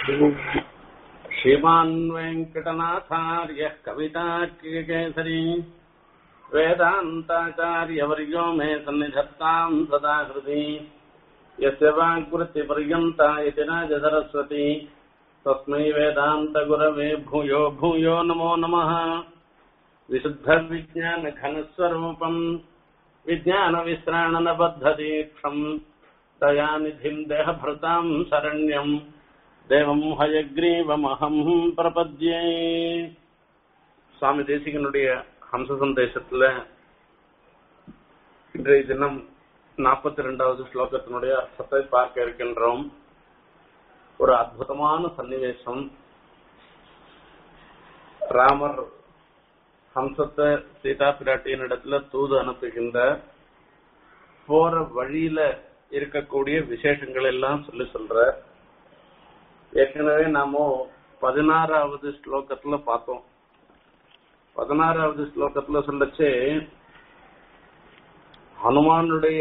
श्रीमान् वेङ्कटनाथार्यः कवितार्किककेसरी वेदान्ताचार्यवर्यो मे सन्निधत्ताम् सदा हृदि यस्य वाग्वृत्तिपर्यन्ता इति राजसरस्वती तस्मै वेदान्तगुरवे भूयो भूयो नमो नमः विशुद्धविज्ञानघनस्वरूपम् विज्ञानविश्राणनबद्धदीक्षम् दयानिधिम् देहभृताम् शरण्यम् தேவம் ஹயக்ரீவமகம் பிரபத்யே சுவாமி தேசிகனுடைய ஹம்ச சந்தேசத்துல இன்றைய தினம் நாற்பத்தி ரெண்டாவது ஸ்லோகத்தினுடைய அர்த்தத்தை பார்க்க இருக்கின்றோம் ஒரு அற்புதமான சன்னிவேசம் ராமர் ஹம்சத்தை சீதா பிராட்டியின் இடத்துல தூது அனுப்புகின்ற போற வழியில இருக்கக்கூடிய விசேஷங்கள் எல்லாம் சொல்லி சொல்ற ஏற்கனவே நாம பதினாறாவது ஸ்லோகத்துல பார்த்தோம் பதினாறாவது ஸ்லோகத்துல சொல்லச்சு ஹனுமானுடைய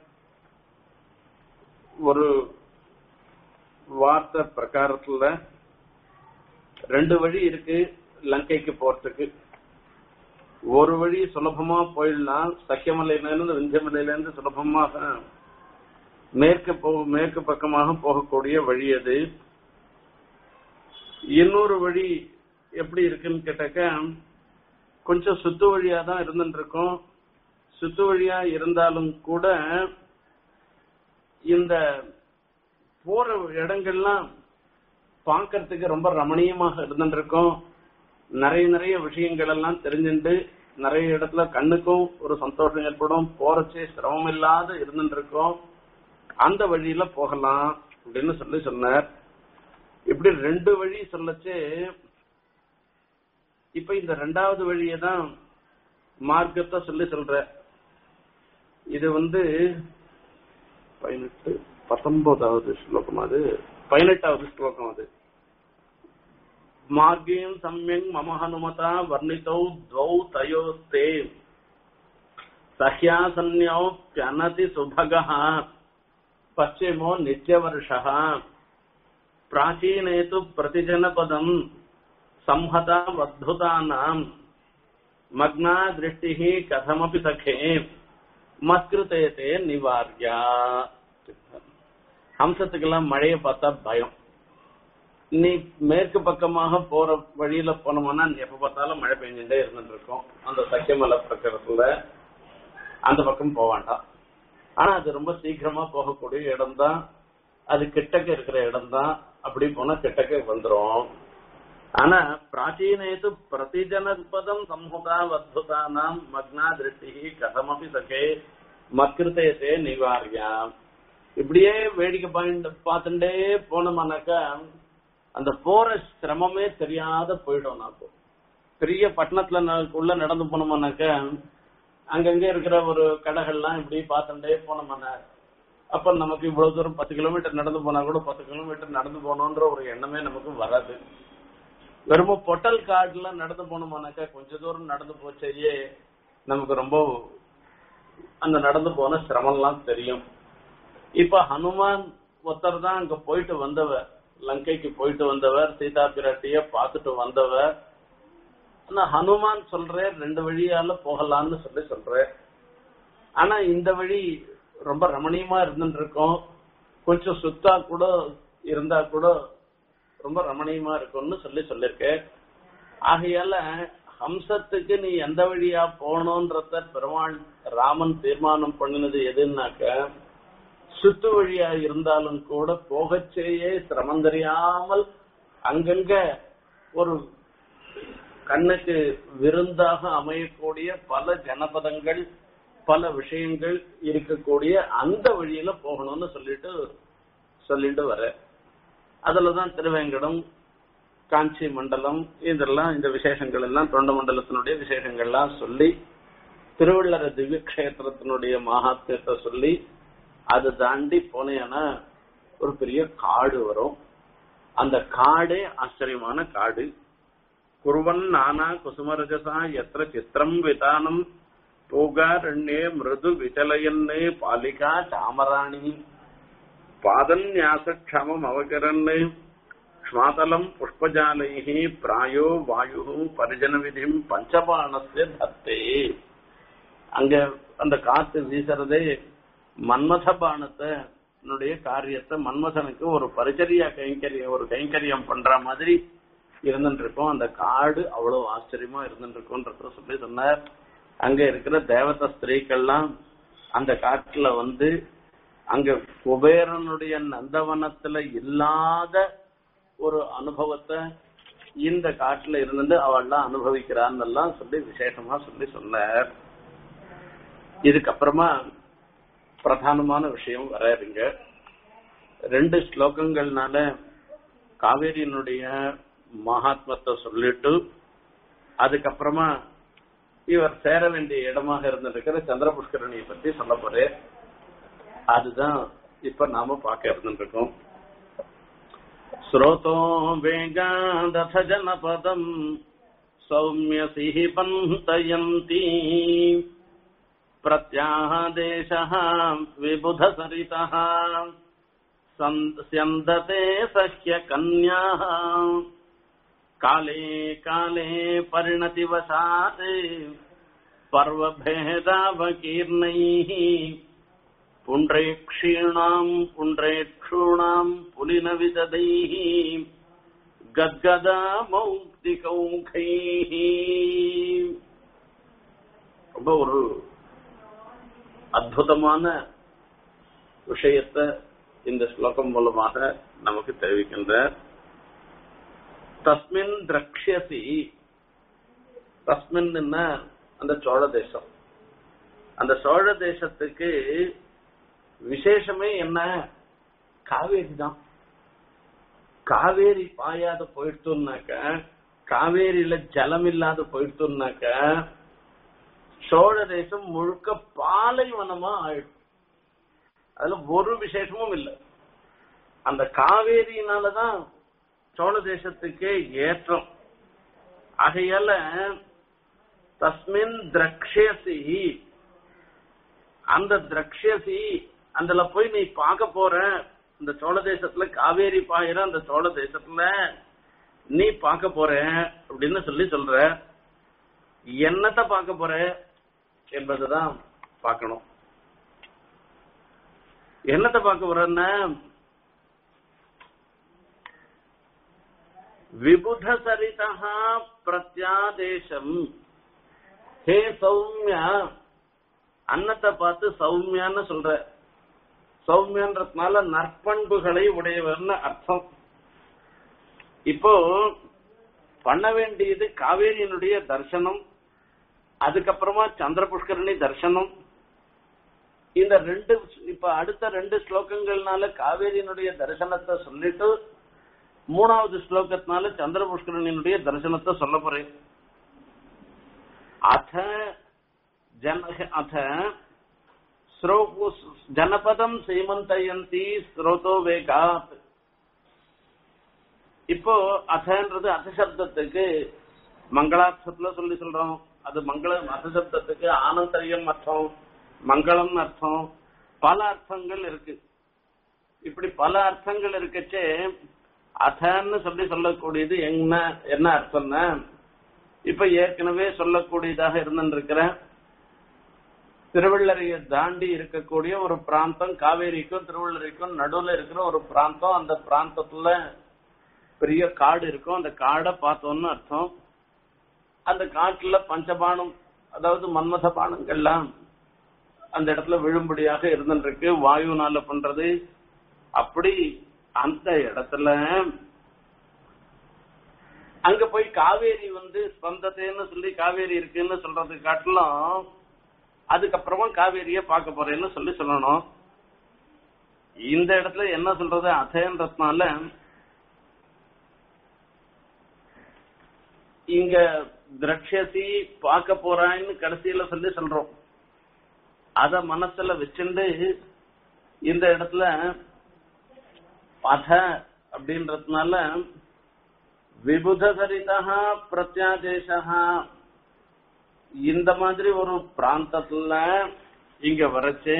ஒரு வார்த்தை பிரகாரத்துல ரெண்டு வழி இருக்கு லங்கைக்கு போறதுக்கு ஒரு வழி சுலபமா போயிடலாம் சக்கியமலையில இருந்து விஞ்சமலையில இருந்து சுலபமாக மேற்கு போ மேற்கு பக்கமாக போகக்கூடிய வழி அது இன்னொரு வழி எப்படி இருக்குன்னு கேட்டாக்க கொஞ்சம் சுத்து வழியா தான் இருந்துட்டு இருக்கோம் சுத்து வழியா இருந்தாலும் கூட இந்த போற இடங்கள்லாம் பார்க்கறதுக்கு ரொம்ப ரமணீயமாக இருந்துட்டு இருக்கோம் நிறைய நிறைய விஷயங்கள் எல்லாம் தெரிஞ்சுட்டு நிறைய இடத்துல கண்ணுக்கும் ஒரு சந்தோஷம் ஏற்படும் போறச்சே சிரமம் இல்லாத இருந்துட்டு இருக்கோம் அந்த வழியில போகலாம் அப்படின்னு சொல்லி சொன்னார் இப்படி ரெண்டு வழி சொல்லச்சு இப்ப இந்த ரெண்டாவது வழியை தான் மார்க்கத்தை சொல்லி சொல்ற இது வந்து பதினெட்டு பத்தொன்பதாவது ஸ்லோகம் அது பதினெட்டாவது ஸ்லோகம் அது மார்கேம் சம்யங் மம ஹனுமதா வர்ணிதௌ துவௌ தயோஸ்தே சஹ்யாசன்யோப்யனதி சுபகः பश्चिमो नित्यवर्षः प्राचीने तु प्रतिजनपदम् संहतावद्भुतानाम् मग्ना दृष्टिः कथमपि सखे மஸ்கிருதே தே நிவாரியா ஹம்சத்துக்கெல்லாம் மழையை பார்த்தா பயம் நீ மேற்கு பக்கமாக போற வழியில போனோம்னா எப்ப பார்த்தாலும் மழை பெஞ்சுட்டே இருந்துட்டு இருக்கோம் அந்த சக்கியமலை பக்கத்துல அந்த பக்கம் போக வேண்டாம் ஆனா அது ரொம்ப சீக்கிரமா போகக்கூடிய இடம் தான் அது கிட்டக்க இருக்கிற இடம் தான் அப்படி போனா கிட்டக்க வந்துரும் ஆனா பிராச்சீனேது பிரதிஜனபதம் சம்ஹுதா வத்புதானாம் மக்னா திருஷ்டி கதமபி சகே மக்கிருத்தே நிவாரியா இப்படியே வேடிக்கை பாயிண்ட் பார்த்துட்டே போனோம்னாக்கா அந்த போற சிரமமே தெரியாத போயிடும் நாக்கும் பெரிய பட்டணத்துல உள்ள நடந்து போனோம்னாக்கா அங்கங்க இருக்கிற ஒரு கடைகள்லாம் இப்படி பார்த்துட்டே போனோம்னா அப்ப நமக்கு இவ்வளவு தூரம் பத்து கிலோமீட்டர் நடந்து போனா கூட பத்து கிலோமீட்டர் நடந்து போகணுன்ற ஒரு எண்ணமே நமக்கு வராது வெறும் பொட்டல் காடுல நடந்து போனோம்னாக்கா கொஞ்ச தூரம் நடந்து போச்சேயே நமக்கு ரொம்ப அந்த நடந்து போன சிரமம்லாம் தெரியும் இப்ப ஹனுமான் ஒருத்தர் தான் அங்க போயிட்டு வந்தவர் லங்கைக்கு போயிட்டு வந்தவர் சீதா பிராட்டிய பார்த்துட்டு வந்தவர் ஆனா ஹனுமான் சொல்ற ரெண்டு வழியால போகலாம்னு சொல்லி சொல்ற ஆனா இந்த வழி ரொம்ப ரமணீயமா இருந்துட்டு இருக்கோம் கொஞ்சம் சுத்தா கூட இருந்தா கூட ரொம்ப ரமணீயமா இருக்கும்னு சொல்லி சொல்லிருக்க ஆகையால ஹம்சத்துக்கு நீ எந்த வழியா போகணும்ன்றத பெருமாள் ராமன் தீர்மானம் பண்ணினது எதுன்னாக்க சுத்து வழியா இருந்தாலும் கூட போகச்சேயே சிரமம் தெரியாமல் அங்கங்க ஒரு கண்ணுக்கு விருந்தாக அமையக்கூடிய பல ஜனபதங்கள் பல விஷயங்கள் இருக்கக்கூடிய அந்த வழியில போகணும்னு சொல்லிட்டு சொல்லிட்டு வர அதுலதான் திருவேங்கடம் காஞ்சி மண்டலம் இதெல்லாம் இந்த விசேஷங்கள் எல்லாம் தொண்ட மண்டலத்தினுடைய விசேஷங்கள்லாம் சொல்லி திருவள்ளர திவ்ய கஷேத்திரத்தினுடைய மகாத்மியத்தை சொல்லி அது தாண்டி போனேன்னா ஒரு பெரிய காடு வரும் அந்த காடே ஆச்சரியமான காடு குருவன் நானா குசுமரஜசா எத்திர சித்திரம் விதானம் பூகாரண்யே மிருது விச்சலயன்னே பாலிகா சாமராணி பாதன்யாச க்ஷமம் அவகரன்னு க்ஷ்மாதலம் புஷ்பஜாலைஹி பிராயோ வாயு பரிஜன விதிம் பஞ்சபாணஸ்ய தத்தே அங்க அந்த காத்து வீசுறதே மன்மத பானத்தை என்னுடைய காரியத்தை மன்மதனுக்கு ஒரு பரிச்சரியா கைங்கரியம் ஒரு கைங்கரியம் பண்ற மாதிரி இருந்துட்டு இருக்கும் அந்த காடு அவ்வளவு ஆச்சரியமா இருந்துட்டு இருக்கும்ன்றத சொல்லி சொன்னார் அங்க இருக்கிற தேவத ஸ்திரீக்கள்லாம் அந்த காட்டுல வந்து அங்க குபேரனுடைய நந்தவனத்துல இல்லாத ஒரு அனுபவத்தை இந்த காட்டுல இருந்து அவள்லாம் அனுபவிக்கிறான்னு எல்லாம் சொல்லி விசேஷமா சொல்லி சொன்னார் இதுக்கப்புறமா பிரதானமான விஷயம் வராருங்க ரெண்டு ஸ்லோகங்கள்னால காவேரியினுடைய மகாத்மத்தை சொல்லிட்டு அதுக்கப்புறமா இவர் சேர வேண்டிய இடமாக இருந்திருக்கிற சந்திர புஷ்கரணியை பத்தி சொல்ல போறேன் அதுதான் இப்ப நாம பார்க்க இருந்துருக்கோம் ஸ்ரோதோ வேகாதத ஜனபதம் சௌமிய சிஹி பந்தயந்தி प्रत्यादेशः विबुधसरितः स्यन्दते सह्यकन्याः काले काले परिणतिवशात् पर्वभेदावकीर्णैः पुण्ड्रेक्षीणाम् पुण्ड्रेक्षूणाम् पुलिनविददैः गद्गदामौक्तिकौखैः ரொம்ப ஒரு அற்புதமான விஷயத்தை இந்த ஸ்லோகம் மூலமாக நமக்கு தெரிவிக்கின்ற தஸ்மின் திரக்ஷசி தஸ்மின் அந்த சோழ தேசம் அந்த சோழ தேசத்துக்கு விசேஷமே என்ன காவேரி தான் காவேரி பாயாத போயிடுத்துனாக்க காவேரியில ஜலம் இல்லாத போயிடுத்துனாக்க சோழ தேசம் முழுக்க பாலைவனமா ஆயிடும் அதுல ஒரு விசேஷமும் இல்லை அந்த காவேரியினாலதான் சோழ தேசத்துக்கே ஏற்றம் ஆகையால தஸ்மின் திரக்ஷசி அந்த திரக்ஷசி அதுல போய் நீ பார்க்க போற இந்த சோழ தேசத்துல காவேரி பாயிர அந்த சோழ தேசத்துல நீ பார்க்க போற அப்படின்னு சொல்லி சொல்ற என்னத்த பார்க்க போற என்பதுதான் பார்க்கணும் என்னத்தை பார்க்க போறன்னா விபுத சரிதா பிரத்யாதேசம் ஹே சௌமியா அன்னத்தை பார்த்து சௌமியான்னு சொல்ற சௌமியன்றதுனால நற்பண்புகளை உடையவர்னு அர்த்தம் இப்போ பண்ண வேண்டியது காவேரியினுடைய தர்சனம் அதுக்கப்புறமா சந்திர புஷ்கரணி தர்சனம் இந்த ரெண்டு இப்ப அடுத்த ரெண்டு ஸ்லோகங்கள்னால காவேரியினுடைய தரிசனத்தை சொல்லிட்டு மூணாவது ஸ்லோகத்தினால சந்திர புஷ்கரனினுடைய தரிசனத்தை சொல்ல போறேன் அத ஜன அத ஜனபதம் சீமந்தயந்தி ஸ்ரோதோ வேகாத் இப்போ அதன்றது அசசப்தத்துக்கு மங்களார்த்தத்துல சொல்லி சொல்றோம் அது மங்கள அசசப்தத்துக்கு ஆனந்தரியம் அர்த்தம் மங்களம் அர்த்தம் பல அர்த்தங்கள் இருக்கு இப்படி பல அர்த்தங்கள் இருக்கச்சே அதன்னு சொல்லி சொல்லக்கூடியது என்ன என்ன அர்த்தம்னா இப்ப ஏற்கனவே சொல்லக்கூடியதாக இருந்திருக்கிற திருவள்ளரையை தாண்டி இருக்கக்கூடிய ஒரு பிராந்தம் காவேரிக்கும் திருவள்ளரைக்கும் நடுவுல இருக்கிற ஒரு பிராந்தம் அந்த பிராந்தத்துல பெரிய காடு இருக்கும் அந்த காடை பார்த்தோம்னு அர்த்தம் அந்த காட்டுல பஞ்சபானம் அதாவது மன்மத பானங்கள்லாம் அந்த இடத்துல விழும்படியாக இருந்துருக்கு வாயுனால பண்றது அப்படி அந்த இடத்துல அங்க போய் காவேரி வந்து ஸ்பந்தத்தைன்னு சொல்லி காவேரி இருக்குன்னு சொல்றது காட்டிலும் அதுக்கப்புறமா காவேரிய பார்க்க போறேன்னு சொல்லி சொல்லணும் இந்த இடத்துல என்ன சொல்றது அதேன்றதுனால இங்க திரட்சசி பார்க்க போறான்னு கடைசியில சொல்லி சொல்றோம் அத மனசுல வச்சுண்டு இந்த இடத்துல அத அப்படின்றதுனால விபுத சரிதா பிரத்யாதேசா இந்த மாதிரி ஒரு பிராந்தத்துல இங்க வரைச்சு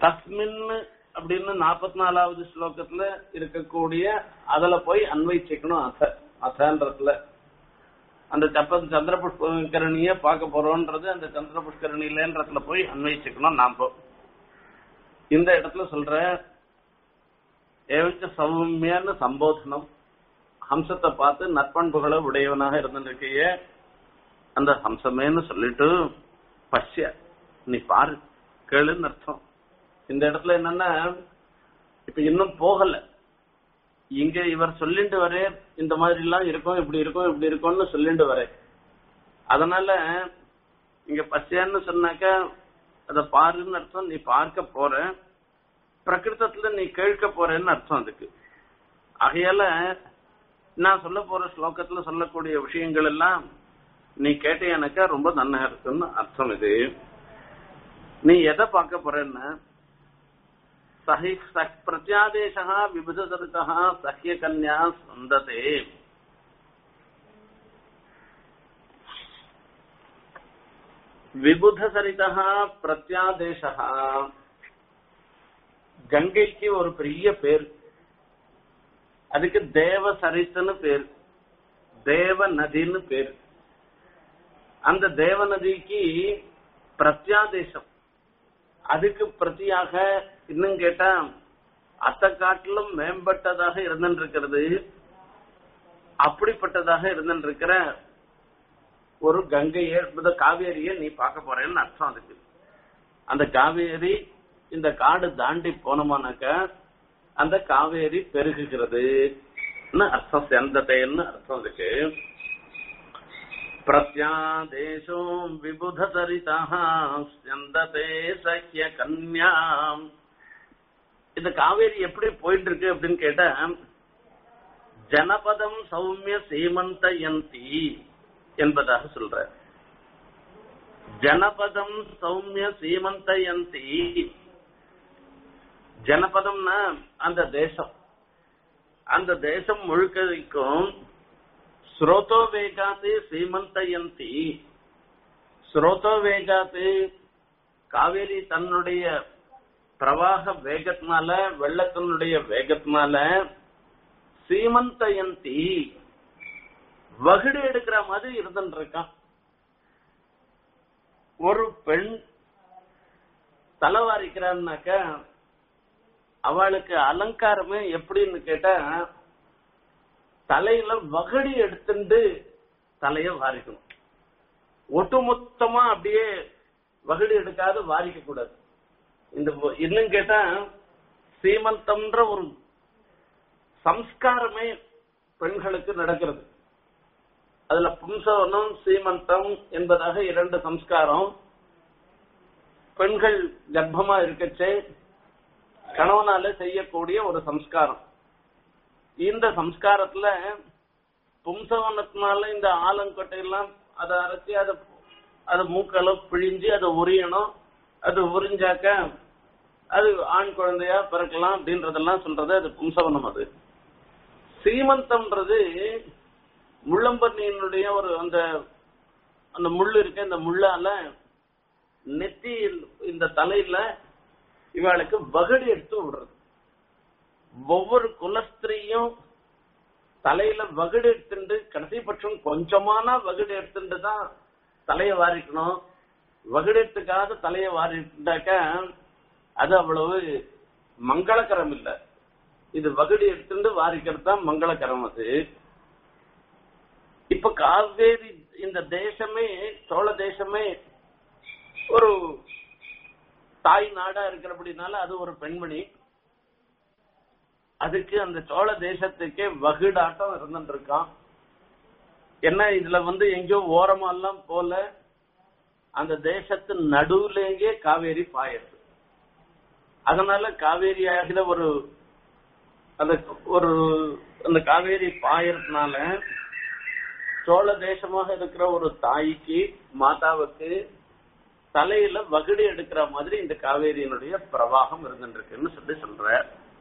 தஸ்மின் அப்படின்னு நாற்பத்தி நாலாவது ஸ்லோகத்துல இருக்கக்கூடிய அதுல போய் அன்வைச்சிக்கணும் அத அதன்றதுல அந்த சப்ப சந்திர புஷ்கரணிய பார்க்க போறோம்ன்றது அந்த சந்திர புஷ்கரணிலன்றதுல போய் அன்வைச்சிக்கணும் நாம இந்த இடத்துல சொல்ற ஏவச்ச சௌமியன்னு சம்போதனம் ஹம்சத்தை பார்த்து நற்பண்புகளை உடையவனாக இருந்திருக்கையே அந்த ஹம்சமேன்னு சொல்லிட்டு பஷ்ய நீ பாரு கேளுன்னு அர்த்தம் இந்த இடத்துல என்னன்னா இப்ப இன்னும் போகல இங்க இவர் சொல்லிட்டு வரே இந்த மாதிரி எல்லாம் இருக்கும் இப்படி இருக்கும் இப்படி இருக்கும்னு சொல்லிட்டு வரே அதனால இங்க பச்சையான்னு சொன்னாக்க அத பாருன்னு அர்த்தம் நீ பார்க்க போற பிரகிருத்தத்துல நீ கேட்க போறேன்னு அர்த்தம் அதுக்கு ஆகையால நான் சொல்ல போற ஸ்லோகத்துல சொல்லக்கூடிய விஷயங்கள் எல்லாம் நீ கேட்டேனாக்கா ரொம்ப நன்னா இருக்குன்னு அர்த்தம் இது நீ எதை பார்க்க போறேன்னா சஹி சஹ் பிரத்யாதேசா விபுதசரிதா சஹ்ய கன்யா சந்ததே விபுதசரிதா பிரத்யாதேசா கங்கைக்கு ஒரு பெரிய பேர் அதுக்கு தேவ சரித்துன்னு பேர் தேவ நதின்னு பேர் அந்த தேவ நதிக்கு பிரத்யாதேசம் அதுக்கு பிரதியாக இன்னும் கேட்டா அத்த காட்டிலும் மேம்பட்டதாக இருந்திருக்கிறது அப்படிப்பட்டதாக இருந்திருக்கிற ஒரு கங்கைய காவேரிய நீ பார்க்க போறேன்னு அர்த்தம் அதுக்கு அந்த காவேரி இந்த காடு தாண்டி போனோமானாக்க அந்த காவேரி பெருகுகிறது அர்த்தம் செந்தத்தைன்னு அர்த்தம் அதுக்கு பிரத்யாதேசோ விபுதரிதா செந்ததே சக்கிய கன்யாம் இந்த காவேரி எப்படி போயிட்டு இருக்கு அப்படின்னு கேட்டா ஜனபதம் சௌமிய சீமந்தயந்தி என்பதாக சொல்ற ஜனபதம் சௌமிய சீமந்தயந்தி ஜனபதம்னா அந்த தேசம் அந்த தேசம் முழுக்கதைக்கும் ஸ்ரோதோ வேகாத்து சீமந்தயந்தி ஸ்ரோதோ வேகாத்து காவேரி தன்னுடைய பிரவாக வேகத்தினால வெள்ளத்தினுடைய வேகத்தினால சீமந்தயந்தி வகுடு எடுக்கிற மாதிரி இருந்துட்டு இருக்கான் ஒரு பெண் தலைவாரிக்கிறான்னாக்க அவளுக்கு அலங்காரமே எப்படின்னு கேட்டா தலையில வகடி எடுத்துட்டு தலைய வாரிக்கணும் ஒட்டுமொத்தமா அப்படியே வகடி எடுக்காத வாரிக்க கூடாது இந்த இன்னும் கேட்டா சீமந்தம்ன்ற ஒரு சம்ஸ்காரமே பெண்களுக்கு நடக்கிறது அதுல பும்சவனம் சீமந்தம் என்பதாக இரண்டு சம்ஸ்காரம் பெண்கள் கர்ப்பமா இருக்கச்சே கணவனால செய்யக்கூடிய ஒரு சம்ஸ்காரம் இந்த சம்ஸ்காரத்துல பும்சவனத்தினால இந்த ஆலங்கொட்டையெல்லாம் அதை அரைச்சி அதை அதை மூக்கள பிழிஞ்சு அதை உரியணும் அது உறிஞ்சாக்க அது ஆண் குழந்தையா பிறக்கலாம் அப்படின்றதெல்லாம் சொல்றது அது பும்சவனம் அது சீமந்தம்ன்றது முள்ளம்பன்னியினுடைய ஒரு அந்த அந்த முள்ளு இருக்க இந்த முள்ளால நெத்தி இந்த தலையில இவளுக்கு வகடி எடுத்து விடுறது ஒவ்வொரு குலஸ்திரியும் தலையில வகுடு எடுத்துட்டு கடைசி பட்சம் கொஞ்சமான வகுடு எடுத்துட்டு தான் தலைய வாரிக்கணும் வகுடு எடுத்துக்காத தலைய வாரிட்டாக்க அது அவ்வளவு மங்களகரம் இல்ல இது வகுடு எடுத்துட்டு வாரிக்கிறது தான் மங்களகரம் அது இப்ப காவேரி இந்த தேசமே சோழ தேசமே ஒரு தாய் நாடா இருக்கிறபடினால அது ஒரு பெண்மணி அதுக்கு அந்த சோழ தேசத்துக்கே வகுடாட்டம் இருந்துட்டு இருக்கான் என்ன இதுல வந்து எங்கேயோ ஓரமா எல்லாம் போல அந்த தேசத்து நடுவுலேயே காவேரி பாயுது அதனால காவேரி ஆகிற ஒரு அந்த ஒரு அந்த காவேரி பாயறதுனால சோழ தேசமாக இருக்கிற ஒரு தாய்க்கு மாதாவுக்கு தலையில வகுடு எடுக்கிற மாதிரி இந்த காவேரியினுடைய பிரவாகம் இருந்துருக்குன்னு சொல்லி சொல்ற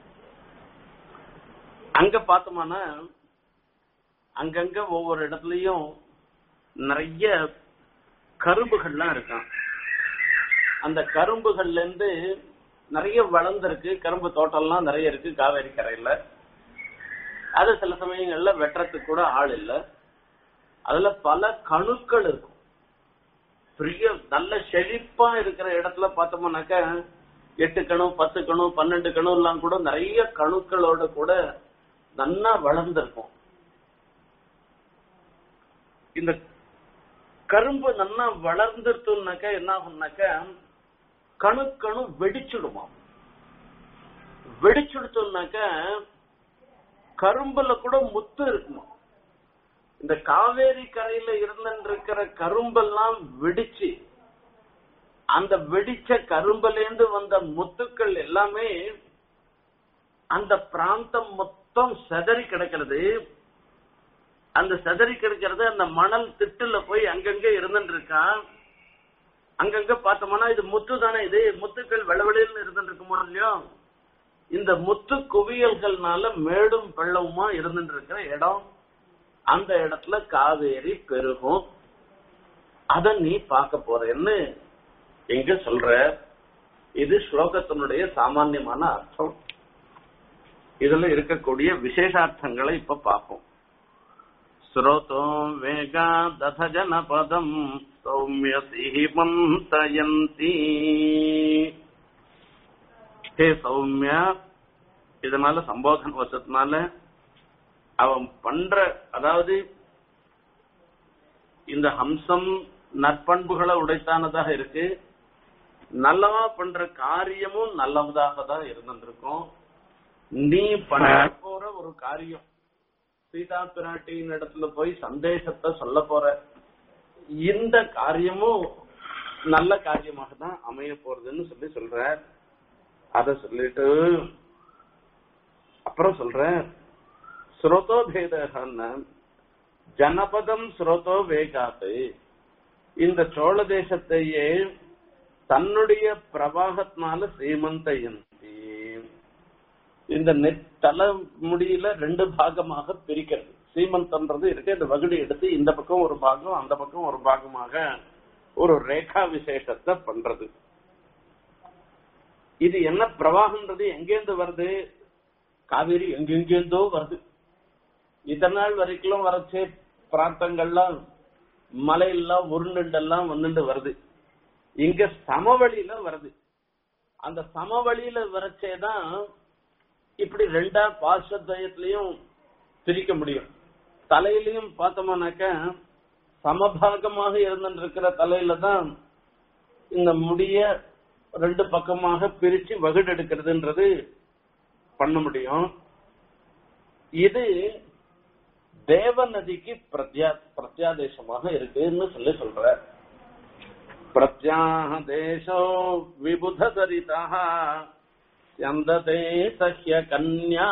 அங்க பார்த்தோம்னா அங்கங்க ஒவ்வொரு இடத்துலயும் நிறைய கரும்புகள்லாம் இருக்கான் அந்த கரும்புகள்ல இருந்து நிறைய வளர்ந்துருக்கு கரும்பு தோட்டம்லாம் நிறைய இருக்கு காவேரி கரையில அது சில சமயங்கள்ல வெட்டுறதுக்கு கூட ஆள் இல்ல அதுல பல கணுக்கள் இருக்கும் பெரிய நல்ல செழிப்பா இருக்கிற இடத்துல பார்த்தோம்னாக்க எட்டு கணு பத்து கணு பன்னெண்டு கணு எல்லாம் கூட நிறைய கணுக்களோட கூட நன்னா வளர்ந்திருக்கும் இந்த கரும்பு நன்னா வளர்ந்துட்டுனாக்க என்ன ஆகும்னாக்க கணு கணு வெடிச்சுடுமா வெடிச்சுடுத்தோம்னாக்க கரும்புல கூட முத்து இருக்குமா இந்த காவேரி கரையில இருந்துட்டு இருக்கிற கரும்பெல்லாம் வெடிச்சு அந்த வெடிச்ச கரும்புலேந்து வந்த முத்துக்கள் எல்லாமே அந்த பிராந்தம் மொத்தம் செதறி கிடக்கிறது அந்த செதறி கிடக்கிறது அந்த மணல் திட்டுல போய் அங்கங்க இருந்துட்டு இருக்கான் அங்கங்க பார்த்தோம்னா இது முத்து தானே இது முத்துக்கள் வெளவெளியில் இருந்துட்டு இருக்குமோ இல்லையோ இந்த முத்து குவியல்கள்னால மேடும் பள்ளவுமா இருந்துட்டு இருக்கிற இடம் அந்த இடத்துல காவேரி பெருகும் அத நீ பார்க்க போறேன்னு எங்க சொல்ற இது ஸ்லோகத்தினுடைய சாமான்யமான அர்த்தம் இதுல இருக்கக்கூடிய விசேஷார்த்தங்களை இப்ப பார்ப்போம் ஸ்ரோதோ வேகா தத ஜனபதம் சௌமிய சிஹிமந்தயந்தி ஹே சௌமியா இதனால சம்போதன வசத்தினால அவன் பண்ற அதாவது இந்த ஹம்சம் நற்பண்புகளை உடைத்தானதாக இருக்கு நல்லவா பண்ற காரியமும் நல்லதாக தான் இருந்திருக்கும் நீ பண்ண போற ஒரு காரியம் சீதா பிராட்டியின் இடத்துல போய் சந்தேசத்தை சொல்ல போற இந்த காரியமும் நல்ல காரியமாக தான் அமைய போறதுன்னு சொல்லி சொல்ற அத சொல்லிட்டு அப்புறம் சொல்ற ஸ்ரோதோ பேதகன்னு ஜனபதம் ஸ்ரோதோ வேகாத்து இந்த சோழ தேசத்தையே தன்னுடைய பிரவாகத்தினால சீமந்தயந்தி இந்த நெத் தலை முடியில ரெண்டு பாகமாக பிரிக்கிறது சீமந்தன்றது இருக்கு இந்த வகுடி எடுத்து இந்த பக்கம் ஒரு பாகம் அந்த பக்கம் ஒரு பாகமாக ஒரு ரேகா விசேஷத்தை பண்றது இது என்ன பிரவாகம்ன்றது எங்கேருந்து வருது காவேரி எங்கெங்கேருந்தோ வருது இத்தனை நாள் வரைக்கும் வரச்சே பிராந்தங்கள்லாம் மலையெல்லாம் உருண்டெல்லாம் வந்துட்டு வருது இங்க சமவெளியில வருது அந்த சமவெளியில வரச்சேதான் இப்படி ரெண்டா பாசத்வயத்திலையும் பிரிக்க முடியும் தலையிலையும் பார்த்தோம்னாக்க சமபாகமாக இருந்துட்டு இருக்கிற தலையில தான் இந்த முடிய ரெண்டு பக்கமாக பிரிச்சு வகுடு எடுக்கிறதுன்றது பண்ண முடியும் இது தேவ நதிக்கு பிரத்யா பிரத்யாதேசமாக இருக்குன்னு சொல்லி சொல்ற பிரத்யாக தேசோ விபுத சரிதா சந்ததே சஹ்ய கன்யா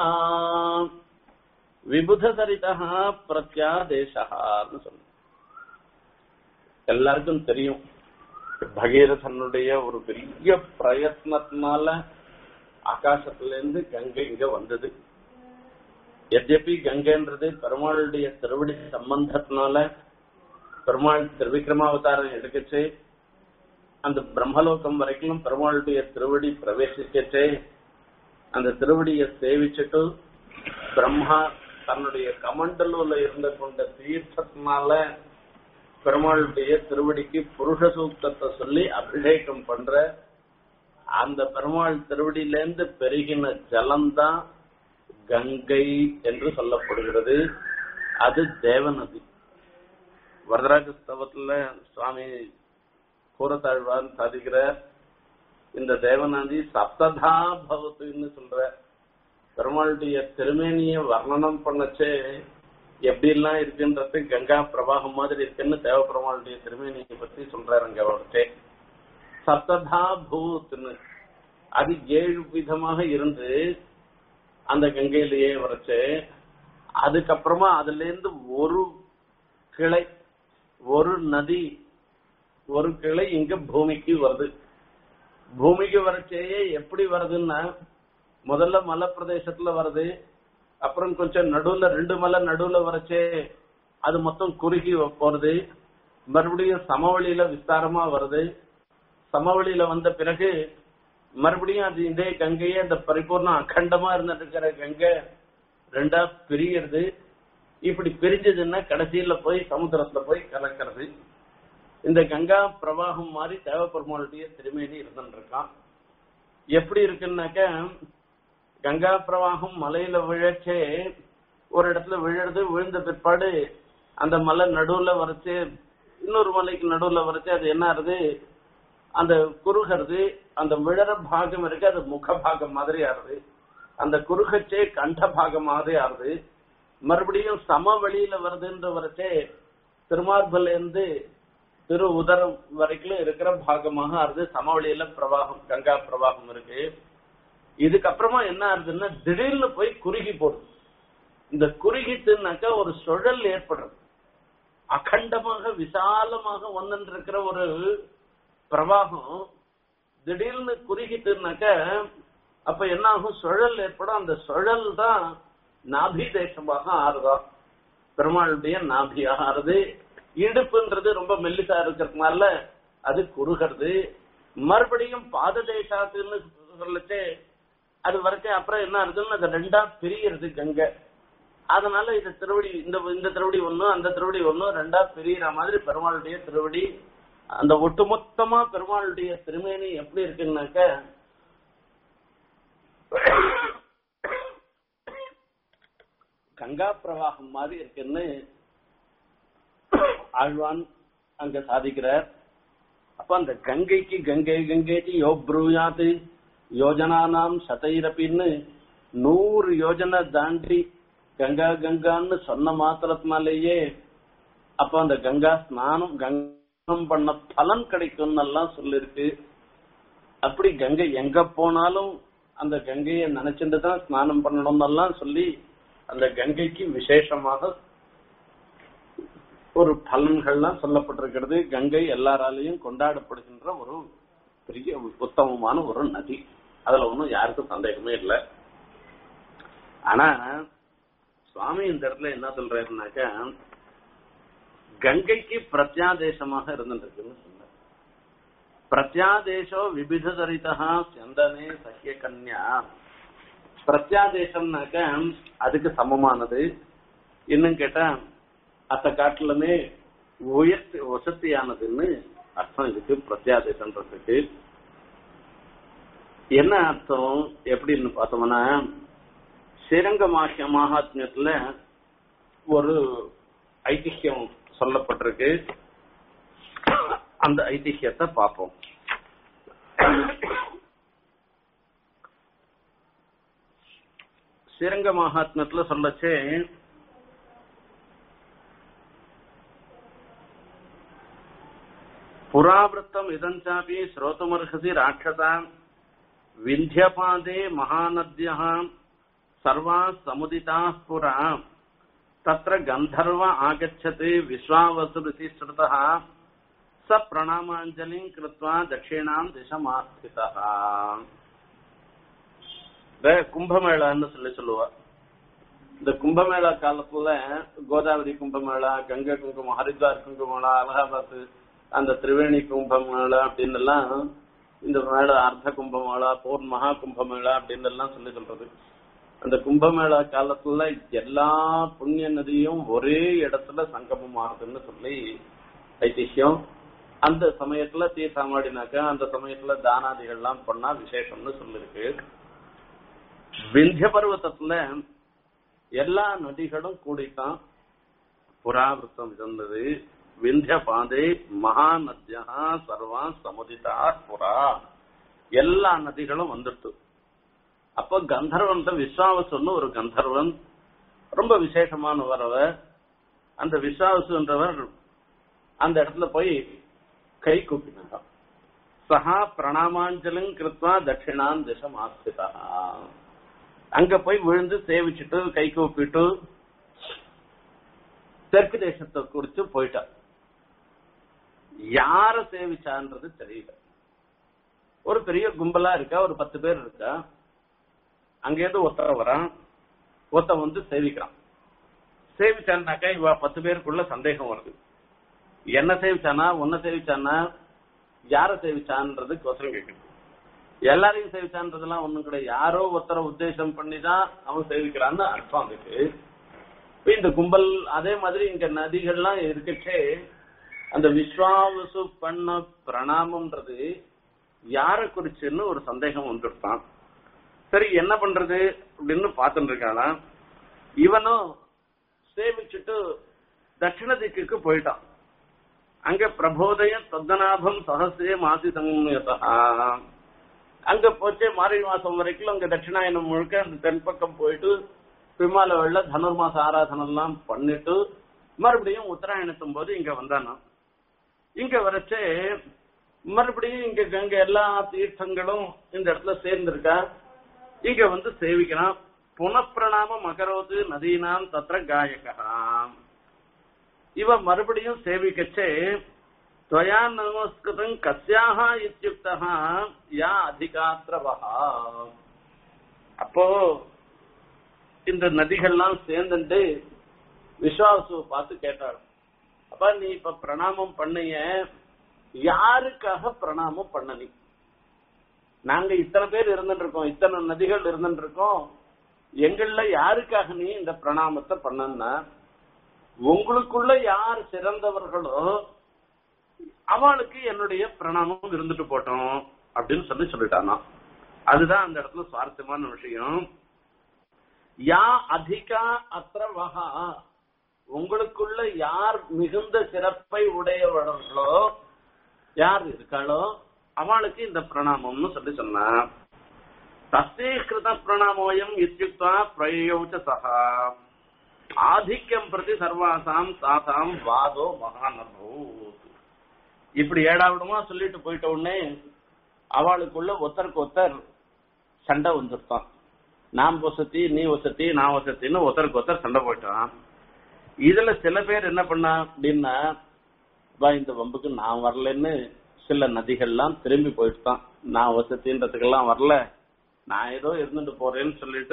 விபுத சரிதா பிரத்யாதேசன்னு சொல்ல எல்லாருக்கும் தெரியும் பகீரதனுடைய ஒரு பெரிய பிரயத்னத்தினால ஆகாசத்துல இருந்து கங்கை இங்க வந்தது எத்யபி கங்கைன்றது பெருமாளுடைய திருவடி சம்பந்தத்தினால பெருமாள் திருவிக்ரமாவதாரம் எடுக்கச்சு அந்த பிரம்மலோகம் வரைக்கும் பெருமாளுடைய திருவடி பிரவேசிக்கச்சே அந்த திருவடியை சேவிச்சுட்டு பிரம்மா தன்னுடைய கமண்டலூர்ல இருந்து கொண்ட தீர்த்தத்தினால பெருமாளுடைய திருவடிக்கு புருஷ சூக்தத்தை சொல்லி அபிஷேகம் பண்ற அந்த பெருமாள் திருவடியிலேருந்து பெருகின ஜலம்தான் கங்கை என்று சொல்லப்படுகிறது அது தேவநதி வரதராஜ ஸ்தவத்துல சுவாமி கூறத்தாழ்வார் சாதிக்கிறார் இந்த தேவநதி சப்ததா பவத்துன்னு சொல்ற பெருமாளுடைய திருமேனிய வர்ணனம் பண்ணச்சே எப்படி எல்லாம் இருக்குன்றது கங்கா பிரவாகம் மாதிரி இருக்குன்னு தேவ பெருமாளுடைய திருமேனியை பத்தி சொல்றாரு அங்க அவர்கிட்ட சப்ததா பூத்னு அது ஏழு விதமாக இருந்து அந்த கங்கையிலேயே வரைச்சு அதுக்கப்புறமா அதுல இருந்து ஒரு கிளை ஒரு நதி ஒரு கிளை இங்க பூமிக்கு வருது பூமிக்கு வரச்சேயே எப்படி வருதுன்னா முதல்ல மலை பிரதேசத்துல வருது அப்புறம் கொஞ்சம் நடுவுல ரெண்டு மலை நடுவுல வரச்சே அது மொத்தம் குறுகி போறது மறுபடியும் சமவெளியில விஸ்தாரமா வருது சமவெளியில வந்த பிறகு மறுபடியும் அது இதே கங்கையே அந்த பரிபூர்ணம் அகண்டமா இருந்துட்டு இருக்கிற கங்கை ரெண்டா பிரியறது இப்படி பிரிஞ்சதுன்னா கடைசியில போய் சமுத்திரத்துல போய் கலக்கிறது இந்த கங்கா பிரவாகம் மாதிரி தேவப்பெருமாளுடைய திருமேனி இருந்துட்டு இருக்கான் எப்படி இருக்குன்னாக்க கங்கா பிரவாகம் மலையில விழச்சே ஒரு இடத்துல விழுறது விழுந்த பிற்பாடு அந்த மலை நடுவுல வரைச்சு இன்னொரு மலைக்கு நடுவுல வரைச்சு அது என்ன ஆறுது அந்த குறுகிறது அந்த விழற பாகம் இருக்கு அது முக பாகம் மாதிரி ஆறுது அந்த குறுகச்சே கண்ட பாகம் மாதிரி ஆறுது மறுபடியும் சம வழியில வருதுன்ற வரைச்சே திருமார்பல இருந்து திரு உதரம் வரைக்கும் இருக்கிற பாகமாக ஆறுது சமவெளியில பிரவாகம் கங்கா பிரவாகம் இருக்கு இதுக்கப்புறமா என்ன ஆகுதுன்னா திடீர்னு போய் குறுகி போடுது இந்த குறுகிட்டுனாக்கா ஒரு சுழல் ஏற்படுறது அகண்டமாக விசாலமாக வந்துட்டு இருக்கிற ஒரு பிரவாகம் திடீர்னு குறுகிட்டுனாக்க அப்ப என்ன ஆகும் சுழல் ஏற்படும் அந்த சுழல் தான் நாபி தேசமாக ஆறுதான் பெருமாளுடைய நாபியாக ஆறுது இடுப்புன்றது ரொம்ப மெல்லிசா இருக்கிறதுனால அது குறுகிறது மறுபடியும் பாத தேசாத்துன்னு சொல்லச்சே அது வரைக்கும் அப்புறம் என்ன ஆகுதுன்னு அது ரெண்டா பிரியறது கங்கை அதனால இந்த திருவடி இந்த இந்த திருவடி ஒண்ணு அந்த திருவடி ஒண்ணு ரெண்டா பிரியற மாதிரி பெருமாளுடைய திருவடி அந்த ஒட்டுமொத்தமா பெருமாளுடைய திருமேனி எப்படி இருக்குன்னாக்க கங்கா பிரவாகம் மாதிரி இருக்குன்னு ஆழ்வான் அங்க சாதிக்கிறார் அப்ப அந்த கங்கைக்கு கங்கை கங்கைக்கு யோ ப்ரூயாத்து யோஜனானாம் சதைரப்பின்னு நூறு யோஜனை தாண்டி கங்கா கங்கான்னு சொன்ன மாத்திரத்தினாலேயே அப்ப அந்த கங்கா ஸ்நானம் கங்கம் பண்ண பலன் கிடைக்கும் எல்லாம் சொல்லிருக்கு அப்படி கங்கை எங்க போனாலும் அந்த கங்கையை நினைச்சுட்டு தான் ஸ்நானம் பண்ணணும் எல்லாம் சொல்லி அந்த கங்கைக்கு விசேஷமாக ஒரு பலன்கள்லாம் சொல்லப்பட்டிருக்கிறது கங்கை எல்லாராலையும் கொண்டாடப்படுகின்ற ஒரு பெரிய உத்தமமான ஒரு நதி அதுல ஒன்றும் யாருக்கும் சந்தேகமே இல்லை ஆனா சுவாமி இந்த இடத்துல என்ன சொல்றாருனாக்கா கங்கைக்கு பிரத்யாதேசமாக இருந்துருக்குன்னு சொன்னார் பிரத்யாதேசோ விபிதரிதா சந்தனே சஹ்ய கன்யா பிரத்யாதேசம்னாக்க அதுக்கு சமமானது இன்னும் கேட்டா அத்த காட்டுலமே உயர்த்தி வசதியானதுன்னு அர்த்தம் இதுக்கு பிரத்யாதேசன்றதுக்கு என்ன அர்த்தம் எப்படின்னு பார்த்தோம்னா ஸ்ரீரங்க மாஹிய மகாத்மியத்துல ஒரு ஐதிஹ்யம் சொல்லப்பட்டிருக்கு அந்த ஐதிஹ்யத்தை பார்ப்போம் ஸ்ரீரங்க மகாத்மியத்துல சொல்லச்சே புராவృத்தம் இதஞ்சாபி ஸ்ரோதுமர்ஹசி ராட்சசா விந்தியபாதே மகாநத்யா சர்வா சமுதிதா புரா தத்ர கந்தர்வ ஆகச்சது விஸ்வாவசுரிதி ஸ்ருதः ச பிரணாமாஞ்சலிம் கிருத்வா தட்சிணாம் திசமாஸ்திதா இந்த கும்பமேளான்னு சொல்லி சொல்லுவா இந்த கும்பமேளா காலத்துல கோதாவரி கும்பமேளா கங்கை குங்குமம் ஹரித்வார் குங்குமேளா அலகாபாத் அந்த திரிவேணி கும்பமேளா அப்படின்னு எல்லாம் இந்த மேளா அர்த்த கும்பமேளா போர் மகா கும்பமேளா அப்படின்னு எல்லாம் சொல்லி சொல்றது அந்த கும்பமேளா காலத்துல எல்லா புண்ணிய நதியும் ஒரே இடத்துல சங்கமம் ஆகுதுன்னு சொல்லி ஐதிஹ்யம் அந்த சமயத்துல தீர்த்தமாடினாக்கா அந்த சமயத்துல தானாதிகள்லாம் பண்ணா விசேஷம்னு சொல்லிருக்கு விந்திய பருவத்தத்துல எல்லா நதிகளும் கூடித்தான் புறாவிருத்தம் இருந்தது விந்திய பாதை மகா நத்தியா சர்வா சமுதிதா புறா எல்லா நதிகளும் வந்துட்டு அப்போ கந்தர்வன் விஸ்வாவசுன்னு ஒரு கந்தர்வன் ரொம்ப விசேஷமானவர் அந்த விஸ்வாவசுன்றவர் அந்த இடத்துல போய் கை கூப்பினார் சஹா பிரணாமாஞ்சலம் கிருத்வா தட்சிணான் திசம் ஆஸ்திதா அங்க போய் விழுந்து சேவிச்சுட்டு கை கூப்பிட்டு தெற்கு தேசத்தை குறிச்சு போயிட்டார் யார சேவிச்சான்றது தெரியல ஒரு பெரிய கும்பலா இருக்கா ஒரு பத்து பேர் இருக்கா அங்கேருந்து ஒருத்தர வரான் ஒருத்தன் வந்து சேவிக்கிறான் சேவிச்சான்னாக்கா இவ பத்து பேருக்குள்ள சந்தேகம் வருது என்ன சேவிச்சானா உன்ன சேவிச்சானா யார சேவிச்சான்றது கொசரம் கேட்குது எல்லாரையும் சேவிச்சான்றதெல்லாம் ஒண்ணும் கிடையாது யாரோ ஒருத்தரை உத்தேசம் பண்ணி தான் அவன் சேவிக்கிறான்னு அர்த்தம் அதுக்கு இப்ப இந்த கும்பல் அதே மாதிரி இங்க நதிகள்லாம் இருக்கச்சே அந்த விஸ்வாவசு பண்ண பிரணாமம்ன்றது யார குறிச்சுன்னு ஒரு சந்தேகம் வந்துருப்பான் சரி என்ன பண்றது அப்படின்னு பார்த்துட்டு இருக்கானா இவனும் சேவிச்சுட்டு தட்சிண திக்குக்கு போயிட்டான் அங்க பிரபோதய தத்தநாபம் சகசிரே மாசி சங்கயதா அங்க போச்சு மார்கழி மாசம் வரைக்கும் அங்க தட்சிணாயனம் முழுக்க அந்த தென்பக்கம் போயிட்டு விமால வெள்ள தனுர்மாச ஆராதனை எல்லாம் பண்ணிட்டு மறுபடியும் உத்தராயணத்தும் போது இங்க வந்தானா இங்க வரச்சே மறுபடியும் இங்க கங்க எல்லா தீர்த்தங்களும் இந்த இடத்துல சேர்ந்திருக்கா இங்க வந்து சேவிக்கிறான் புனப்பிரணாம மகரோது நதீனாம் தத்ர காயகா இவ மறுபடியும் சேவிக்கச்சே துவயா நமஸ்கிருதம் கஸ்யாக இத்தியுக்தா யா அதிகாத்திரவகா அப்போ இந்த நதிகள்லாம் சேர்ந்துட்டு விஸ்வாசுவை பார்த்து கேட்டாள் அப்ப நீ இப்ப பிரணாமம் பண்ணிய யாருக்காக பிரணாமம் பண்ண நீ நாங்க இத்தனை பேர் இருந்துட்டு இருக்கோம் இத்தனை நதிகள் இருந்துட்டு இருக்கோம் எங்கள்ல யாருக்காக நீ இந்த பிரணாமத்தை பண்ணன்னா உங்களுக்குள்ள யார் சிறந்தவர்களோ அவளுக்கு என்னுடைய பிரணாமம் இருந்துட்டு போட்டோம் அப்படின்னு சொல்லி சொல்லிட்டானா அதுதான் அந்த இடத்துல சுவாரஸ்யமான விஷயம் யா அதிகா அத்திரவகா உங்களுக்குள்ள யார் மிகுந்த சிறப்பை உடையவர்களோ யார் இருக்காளோ அவளுக்கு இந்த பிரணாமம்னு சொல்லி சொன்னா தஸ்தே கிருத பிரணாமோயம் இத்தியுக்தா பிரயோச்ச சகா ஆதிக்கம் பிரதி சர்வாசாம் தாசாம் வாதோ மகானபூத் இப்படி ஏடாவிடமா சொல்லிட்டு போயிட்ட உடனே அவளுக்குள்ள ஒருத்தருக்கு ஒருத்தர் சண்டை வந்துருத்தான் நான் வசதி நீ வசதி நான் வசத்தின்னு ஒருத்தருக்கு ஒருத்தர் சண்டை போயிட்டான் இதுல சில பேர் என்ன பண்ணா அப்படின்னா "வா, இந்த வம்புக்கு நான் வரலன்னு சில நதிகள்லாம் திரும்பி போயிட்டுதான் நான் வசதின்றதுக்கெல்லாம் வரல நான் ஏதோ இருந்துட்டு போறேன்னு சொல்லிட்டு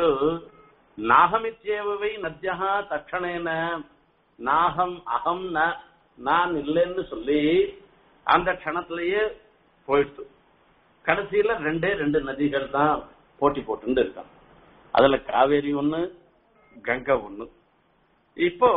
நாகமித்யேவை நத்தியா தட்சணேன நாகம் அகம் ந நான் இல்லைன்னு சொல்லி அந்த க்ஷணத்திலேயே போயிடுச்சு கடைசியில ரெண்டே ரெண்டு நதிகள் தான் போட்டி போட்டுன்னு இருக்கான் அதுல காவேரி ஒண்ணு கங்கை ஒண்ணு இப்போ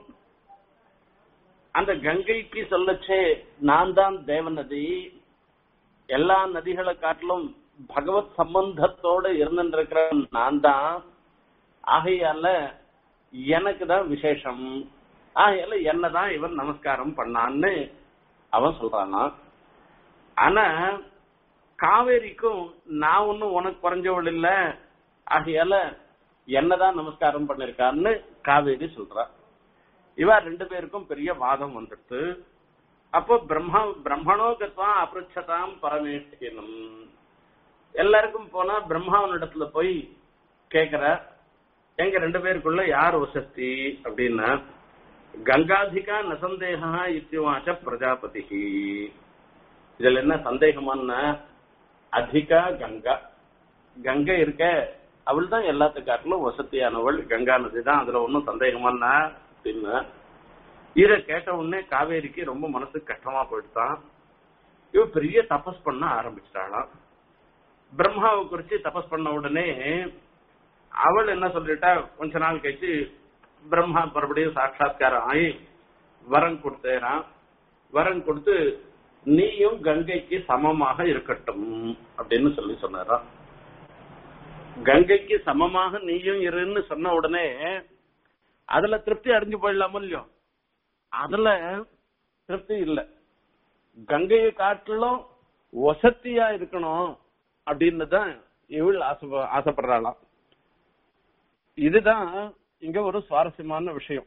அந்த கங்கைக்கு சொல்லச்சே நான் தான் தேவ நதி எல்லா நதிகளை காட்டிலும் பகவத் சம்பந்தத்தோட இருந்துருக்கிற நான் தான் ஆகையால எனக்கு தான் விசேஷம் ஆகையால என்னதான் இவன் நமஸ்காரம் பண்ணான்னு அவன் சொல்றானா ஆனா காவேரிக்கும் நான் ஒன்னும் உனக்கு குறைஞ்சவள் இல்ல ஆகையால என்னதான் நமஸ்காரம் பண்ணிருக்கான்னு காவேரி சொல்றா இவ ரெண்டு பேருக்கும் பெரிய வாதம் வந்துடுது அப்போ பிரம்மா பிரம்மணோ கத்வா அபிருச்சதாம் பரமேஷ்டினம் எல்லாருக்கும் போனா பிரம்மாவனிடத்துல போய் கேக்குற எங்க ரெண்டு பேருக்குள்ள யார் வசதி அப்படின்னா கங்காதிகா நசந்தேகா இத்தியுவாச்ச பிரஜாபதி இதுல என்ன சந்தேகமான அதிகா கங்கா கங்கை இருக்க அவள் தான் எல்லாத்துக்காட்டிலும் வசதியானவள் கங்கா நதி தான் அதுல ஒன்றும் சந்தேகமான அப்படின்னு இத கேட்ட உடனே காவேரிக்கு ரொம்ப மனசு கஷ்டமா போயிடுதான் இவ பெரிய தபஸ் பண்ண ஆரம்பிச்சிட்டாளாம் பிரம்மாவை குறிச்சு தபஸ் பண்ண உடனே அவள் என்ன சொல்லிட்டா கொஞ்ச நாள் கழிச்சு பிரம்மா மறுபடியும் சாட்சாத்காரம் ஆகி வரம் கொடுத்தேரான் வரம் கொடுத்து நீயும் கங்கைக்கு சமமாக இருக்கட்டும் அப்படின்னு சொல்லி சொன்னாராம் கங்கைக்கு சமமாக நீயும் இருன்னு சொன்ன உடனே அதுல திருப்தி அடைஞ்சு போயிடலாமோ இல்லையோ அதுல திருப்தி இல்ல கங்கையை காட்டிலும் வசதியா இருக்கணும் அப்படின்னு தான் இவள் ஆசை ஆசைப்படுறாளாம் இதுதான் இங்க ஒரு சுவாரஸ்யமான விஷயம்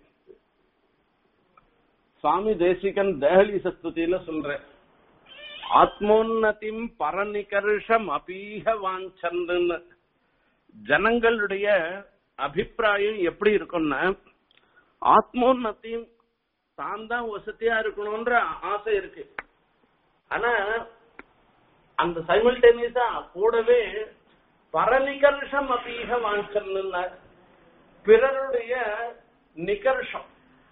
சுவாமி தேசிகன் தேஹலி சஸ்துதியில சொல்ற ஆத்மோன்னதிம் பரநிகர்ஷம் அபீக வாஞ்சன்னு ஜனங்களுடைய அபிப்பிராயம் எப்படி இருக்கும்னா ஆத்மோன்னத்தையும் தான் தான் வசதியா இருக்கணும்ன்ற ஆசை இருக்கு ஆனா அந்த சைமல்டேனியஸா கூடவே பரநிகர்ஷம் அபீக வாஞ்சன்னு பிறருடைய நிகர்ஷம்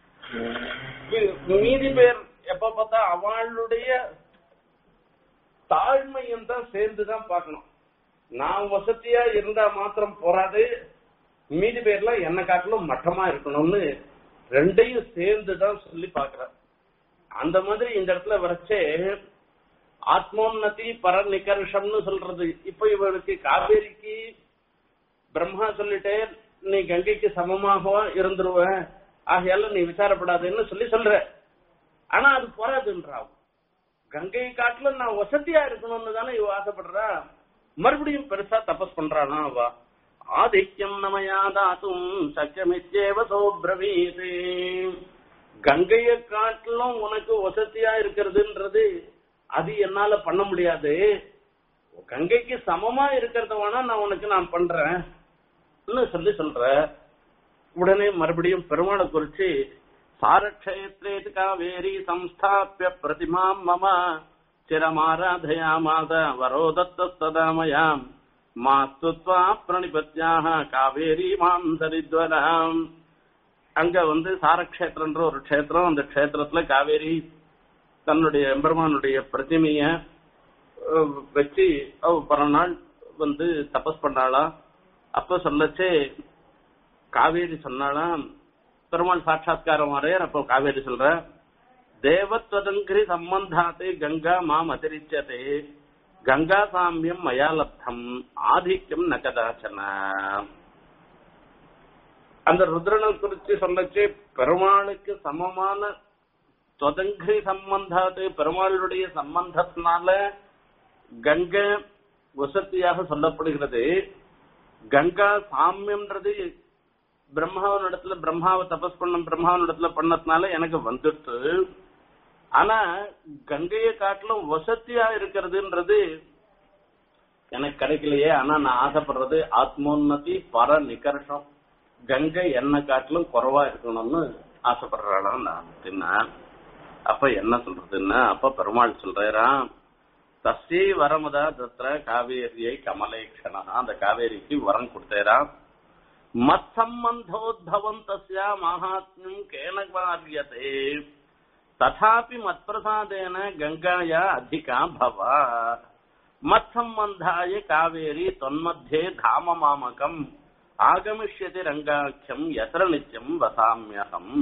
மீதி பேர் எப்ப பார்த்தா அவளுடைய தாழ்மையும் தான் சேர்ந்துதான் பார்க்கணும் நான் வசதியா இருந்தா மாத்திரம் போராது மீதி பேர்லாம் என்ன காட்டிலும் மட்டமா இருக்கணும்னு ரெண்டையும் சேர்ந்து தான் சொல்லி பாக்குறேன் அந்த மாதிரி இந்த இடத்துல வரைச்சே ஆத்மோன்னதி பர நிகர்ஷம்னு சொல்றது இப்ப இவளுக்கு காவேரிக்கு பிரம்மா சொல்லிட்டே நீ கங்கைக்கு சமமாக இருந்துருவ ஆகையால நீ விசாரப்படாதுன்னு சொல்லி சொல்ற ஆனா அது போராதுன்றாவும் கங்கை காட்டுல நான் வசதியா இருக்கணும்னு தானே இவ ஆசைப்படுறா மறுபடியும் பெருசா தபஸ் பண்றானா அவ ஆதித்யம் நமயா தாத்தும் சக்கியமித்யேவ சோப்ரவீது கங்கைய காட்டிலும் உனக்கு வசதியா இருக்கிறதுன்றது அது என்னால பண்ண முடியாது கங்கைக்கு சமமா இருக்கிறத வேணா நான் உனக்கு நான் பண்றேன் சொல்லி சொல்ற உடனே மறுபடியும் பெருமாளை குறிச்சு சாரக்ஷேத்ரேது காவேரி சம்ஸ்தாபிய பிரதிமாம் மம சிரமாராதயாமாத வரோ தத்ததாமயாம் மாஸ்துத்வா பிரணிபத்யாக காவேரி மாம் சரித்வராம் அங்க வந்து சாரக்ஷேத்திரன்ற ஒரு க்ஷேத்திரம் அந்த க்ஷேத்திரத்துல காவேரி தன்னுடைய எம்பெருமானுடைய பிரதிமைய அஹ், வச்சு அவ பல நாள் வந்து தபஸ் பண்ணாளாம் அப்ப சொல்லச்சே காவேரி சொன்னாலாம் பெருமாள் சாட்சாத்காரம் வரையர் அப்போ காவேரி சொல்ற தேவத்வதங்கிரி சம்பந்தாத்து கங்கா மாம் அதிரிச்சதே கங்கா சாமியம் மயா லப்தம் ஆதிக்கம் ந கதாச்சன அந்த ருத்ரனை குறிச்சு சொல்லச்சு பெருமாளுக்கு சமமான தொதங்கிரி சம்பந்தாத்து பெருமாளுடைய சம்பந்தத்தினால கங்கை வசதியாக சொல்லப்படுகிறது கங்கா சாமியம்ன்றது பிரம்மாவனிடத்துல பிரம்மாவை தபஸ் பண்ண பிரம்மாவனிடத்துல பண்ணதுனால எனக்கு வந்துட்டு ஆனா கங்கையை காட்டிலும் வசதியா இருக்கிறதுன்றது எனக்கு கிடைக்கலையே ஆனா நான் ஆசைப்படுறது ஆத்மோன்னதி பர நிகர்ஷம் கங்கை என்ன காட்டிலும் குறைவா இருக்கணும்னு ஆசைப்படுறாளாம் நான் அப்படின்னா அப்ப என்ன சொல்றதுன்னா அப்ப பெருமாள் சொல்றாராம் தஸ்யை வரமுதா தத்திர காவேரியை கமலேக்ஷணா அந்த காவேரிக்கு வரம் கொடுத்தேராம் மத் சம்பந்தோத்பவம் தஸ்யா மகாத்மியம் கேன காரியதே ததாபி மத்பிரசாதேன கங்காயா அதிகா பவ மத் சம்பந்தாய காவேரி தொன்மத்தியே தாம மாமகம் ஆகமிஷ்யதி ரங்காட்சம் எத்திர நித்தியம் வசாமியகம்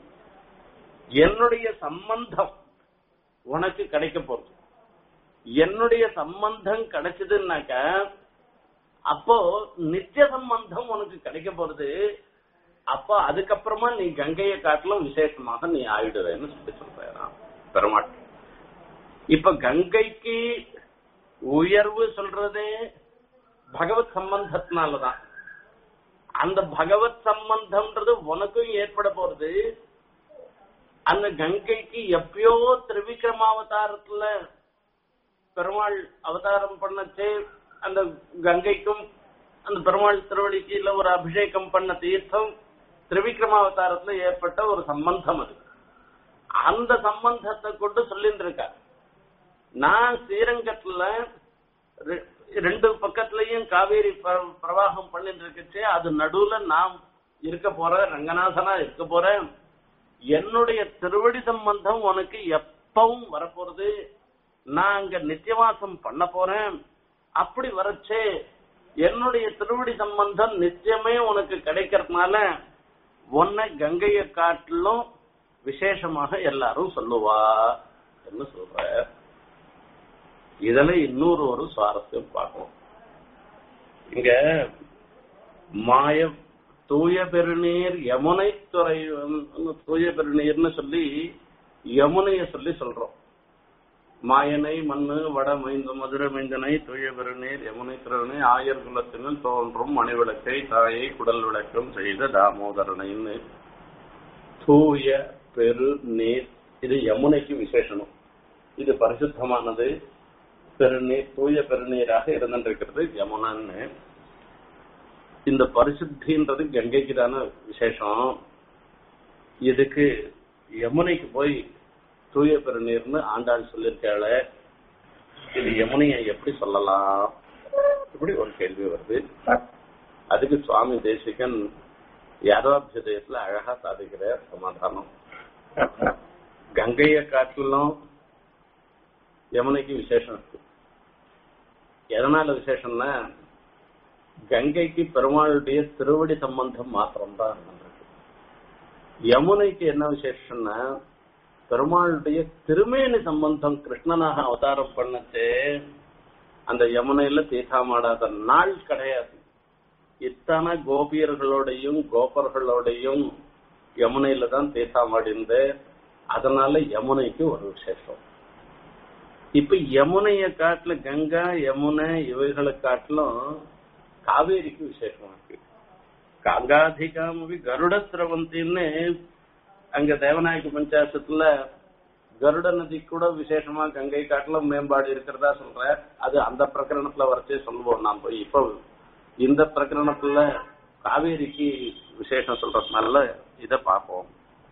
என்னுடைய சம்பந்தம் உனக்கு கிடைக்க போகுது என்னுடைய சம்பந்தம் கிடைச்சதுன்னாக்க அப்போ நித்திய சம்பந்தம் உனக்கு கிடைக்க போறது அப்போ அதுக்கப்புறமா நீ கங்கையை காட்டிலும் விசேஷமாக நீ ஆயிடுவேன்னு சொல்லி சொல்றேன் பெருமாள் இப்ப கங்கைக்கு உயர்வு சொல்றதே பகவத் சம்பந்தத்தினாலதான் அந்த பகவத் சம்பந்தம்ன்றது உனக்கும் ஏற்பட போறது அந்த கங்கைக்கு எப்பயோ திரிவிக்ரமாவதாரத்துல பெருமாள் அவதாரம் பண்ணச்சே அந்த கங்கைக்கும் அந்த பெருமாள் திருவடிக்கு இல்ல ஒரு அபிஷேகம் பண்ண தீர்த்தம் திரிவிக்ரமாவதாரத்துல ஏற்பட்ட ஒரு சம்பந்தம் அது அந்த சம்பந்தத்தை கொண்டு சொல்லிட்டு இருக்க நான் ஸ்ரீரங்கத்துல ரெ- ரெண்டு பக்கத்துலயும் காவேரி பிர- பிரவாகம் பண்ணிட்டு இருக்கச்சே அது நடுவுல நான் இருக்க போறேன் ரங்கநாதனா இருக்க போறேன் என்னுடைய திருவடி சம்பந்தம் உனக்கு எப்பவும் வரப்போறது நான் அங்க நித்தியவாசம் பண்ண போறேன் அப்படி வரச்சே என்னுடைய திருவடி சம்பந்தம் நிச்சயமே உனக்கு கிடைக்கிறதுனால உன்னை கங்கையை காட்டிலும் விசேஷமாக எல்லாரும் சொல்லுவா என்று சொல்ற இதுல இன்னொரு ஒரு சுவாரஸ்யம் பார்க்கணும் இங்க மாய தூய பெருநீர் யமுனை துறை தூய பெருநீர்னு சொல்லி யமுனைய சொல்லி சொல்றோம் மாயனை மண்ணு வட மைந்து மதுரை மைந்தனை தூய பெருநீர் யமுனை திறனை ஆயர் குலத்தினில் தோன்றும் மணிவிளக்கை தாயை குடல் விளக்கம் செய்த தாமோதரனைன்னு தூய பெருநீர் இது யமுனைக்கு விசேஷனம் இது பரிசுத்தமானது பெருநீர் தூய பெருநீராக இருந்திருக்கிறது யமுனான்னு இந்த பரிசுத்தின்றது கங்கைக்கு தானே விசேஷம் இதுக்கு யமுனைக்கு போய் தூய பெருநீர்னு ஆண்டாள் சொல்லியிருக்காள இது யமுனையை எப்படி சொல்லலாம் இப்படி ஒரு கேள்வி வருது அதுக்கு சுவாமி தேசிகன் யாதவாபியுதயத்துல அழகா சாதிக்கிற சமாதானம் கங்கையை காட்டிலும் யமுனைக்கு விசேஷம் இருக்கு எதனால விசேஷம்னா கங்கைக்கு பெருமாளுடைய திருவடி சம்பந்தம் மாத்திரம்தான் இருந்திருக்கு யமுனைக்கு என்ன விசேஷம்னா பெருமாளுடைய திருமேனி சம்பந்தம் கிருஷ்ணனாக அவதாரம் பண்ணச்சே அந்த யமுனையில தீர்த்தாமாடாத நாள் கிடையாது இத்தனை கோபியர்களோடையும் கோபர்களோடையும் யமுனையில தான் தீர்த்தாமாடிந்து அதனால யமுனைக்கு ஒரு விசேஷம் இப்ப யமுனைய காட்டுல கங்கா யமுனை இவைகளை காட்டிலும் காவேரிக்கு விசேஷம் இருக்கு கங்காதிகாமவி கருட திரவந்தின்னு அங்க தேவநாயக பஞ்சாயத்துல கருட நதி கூட விசேஷமா கங்கை காட்டிலும் மேம்பாடு இருக்கிறதா சொல்ற அது அந்த பிரகரணத்துல வரைச்சே சொல்லுவோம் நாம் போய் இப்போ இந்த பிரகரணத்துல காவேரிக்கு விசேஷம் சொல்றதுனால இத பார்ப்போம்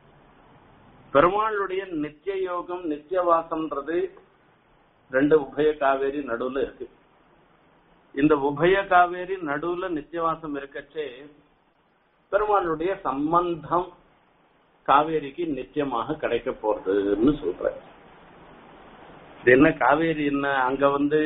பெருமாளுடைய நித்திய யோகம் நித்திய வாசம்ன்றது ரெண்டு உபய காவேரி நடுவுல இருக்கு இந்த உபய காவேரி நடுவுல நித்தியவாசம் இருக்கச்சே பெருமாளுடைய சம்பந்தம் காவேரிக்கு நிச்சயமாக கிடைக்க போறதுன்னு சொல்ற இது என்ன காவேரி என்ன அங்க வந்து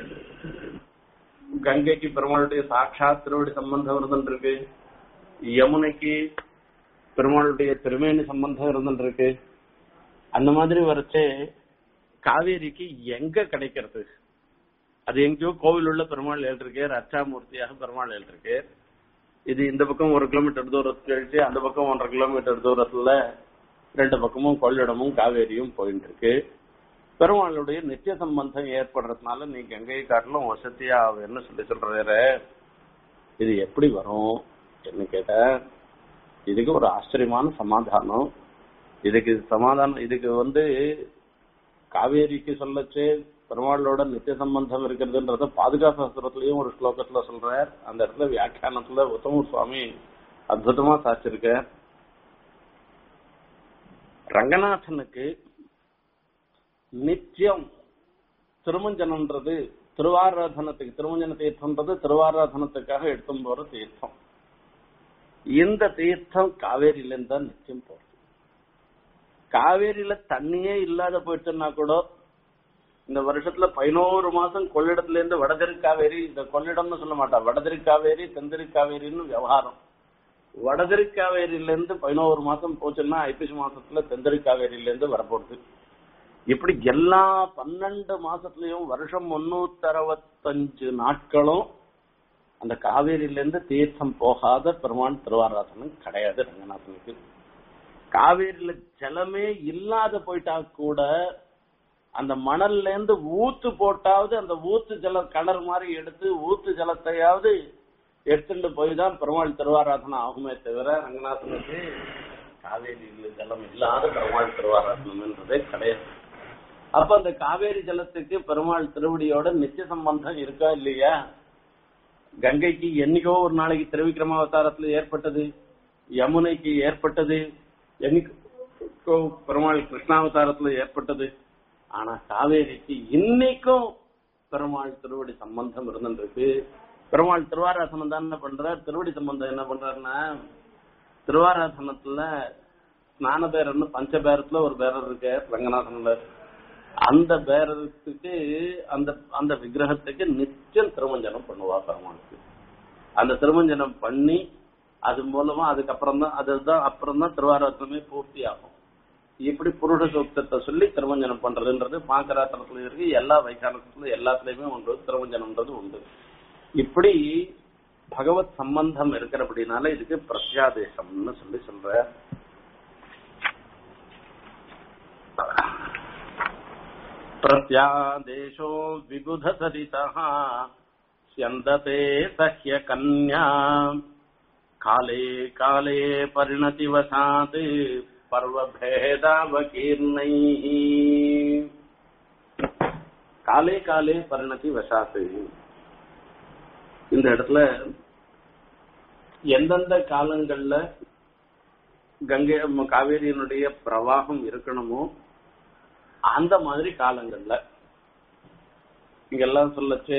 கங்கைக்கு பெருமாளுடைய சாட்சாத் திருவடி சம்பந்தம் இருந்துருக்கு யமுனைக்கு பெருமாளுடைய திருமேனி சம்பந்தம் இருந்துருக்கு அந்த மாதிரி வரைச்சே காவேரிக்கு எங்க கிடைக்கிறது அது எங்கேயோ கோவில் உள்ள பெருமாள் எழுதிருக்கு ரச்சாமூர்த்தியாக பெருமாள் எழுதிருக்கு இது இந்த பக்கம் ஒரு கிலோமீட்டர் தூரத்துக்கு கழிச்சு அந்த பக்கம் ஒன்றரை கிலோமீட்டர் தூரத்துல ரெண்டு பக்கமும் கொள்ளிடமும் காவேரியும் போயிட்டு இருக்கு பெருமாளுடைய நித்திய சம்பந்தம் ஏற்படுறதுனால நீ கங்கை காட்டிலும் வசதியா என்ன சொல்லி சொல்றாரு இது எப்படி வரும் என்ன கேட்ட இதுக்கு ஒரு ஆச்சரியமான சமாதானம் இதுக்கு சமாதானம் இதுக்கு வந்து காவேரிக்கு சொல்லச்சே பெருமாளோட நித்திய சம்பந்தம் இருக்கிறதுன்றத பாதுகாப்பு சாஸ்திரத்திலயும் ஒரு ஸ்லோகத்துல சொல்றார் அந்த இடத்துல வியாக்கியானத்துல உத்தம சுவாமி அற்புதமா சாச்சிருக்க ரங்கநாதனுக்கு நித்தியம் திருமஞ்சனம்ன்றது திருவாராதனத்துக்கு திருமஞ்சன தீர்த்தம்ன்றது திருவாராதனத்துக்காக எடுத்தும் போற தீர்த்தம் இந்த தீர்த்தம் காவேரியில இருந்து தான் நிச்சயம் போறது காவேரியில தண்ணியே இல்லாத போயிட்டுன்னா கூட இந்த வருஷத்துல பதினோரு மாசம் கொள்ளிடத்துல இருந்து வடதிருக்காவேரி இந்த கொள்ளிடம்னு சொல்ல மாட்டா வடதிருக்காவேரி தென்திருக்காவேரின்னு விவகாரம் வடதிருக்காவேரியில இருந்து பதினோரு மாசம் போச்சுன்னா ஐப்பசி மாசத்துல தென்திருக்காவேரியில இருந்து வரப்போகுது இப்படி எல்லா பன்னெண்டு மாசத்துலயும் வருஷம் முன்னூத்தி அறுபத்தஞ்சு நாட்களும் அந்த காவேரியில இருந்து தீர்த்தம் போகாத பெருமான் திருவாராசனம் கிடையாது ரங்கநாதனுக்கு காவேரியில ஜலமே இல்லாத போயிட்டா கூட அந்த மணல்ல இருந்து ஊத்து போட்டாவது அந்த ஊத்து ஜலம் கிணறு மாதிரி எடுத்து ஊத்து ஜலத்தையாவது எடுத்துட்டு போய் தான் பெருமாள் திருவாராதனம் ஆகுமே தவிர ரங்கநாதனுக்கு காவேரியில ஜலம் இல்லாத பெருமாள் திருவாராதனம்ன்றதே கிடையாது அப்ப அந்த காவேரி ஜலத்துக்கு பெருமாள் திருவடியோட நித்திய சம்பந்தம் இருக்கா இல்லையா கங்கைக்கு என்னைக்கோ ஒரு நாளைக்கு திருவிக்ரம அவதாரத்துல ஏற்பட்டது யமுனைக்கு ஏற்பட்டது என்னைக்கோ பெருமாள் கிருஷ்ணாவதாரத்துல ஏற்பட்டது ஆனா காவேரிக்கு இன்னைக்கும் பெருமாள் திருவடி சம்பந்தம் இருந்துருக்கு பெருமாள் திருவாராசனம் தான் என்ன பண்றார் திருவடி சம்பந்தம் என்ன பண்றாருன்னா திருவாராசனத்துல ஸ்நான பேரர்னு பஞ்ச பேரத்துல ஒரு பேரர் இருக்கு ரங்கநாதன்ல அந்த பேரத்துக்கு அந்த அந்த விக்கிரகத்துக்கு நிச்சயம் திருமஞ்சனம் பண்ணுவா பெருமாளுக்கு அந்த திருமஞ்சனம் பண்ணி அது மூலமா அதுக்கப்புறம் தான் அதுதான் அப்புறம் தான் திருவாராசனமே பூர்த்தி ஆகும் இப்படி புருஷ சூக்தத்தை சொல்லி திருமஞ்சனம் பண்றதுன்றது பாக்கராத்திரத்துல இருக்கு எல்லா வைகானத்துல எல்லாத்துலயுமே உண்டு திருமஞ்சனம்ன்றது உண்டு இப்படி பகவத் சம்பந்தம் இருக்கிறபடினால இதுக்கு பிரத்யாதேசம்னு சொல்லி சொல்ற प्रत्यादेशो विबुधसरितः स्यन्दते सह्य कन्या काले काले परिणतिवशात् पर्वभेदावकीर्णैः காலே காலே பரிணதி வசாத்து இந்த இடத்துல எந்தெந்த காலங்கள்ல கங்கை காவேரியினுடைய பிரவாகம் இருக்கணுமோ அந்த மாதிரி காலங்கள்ல இங்கெல்லாம் சொல்லச்சு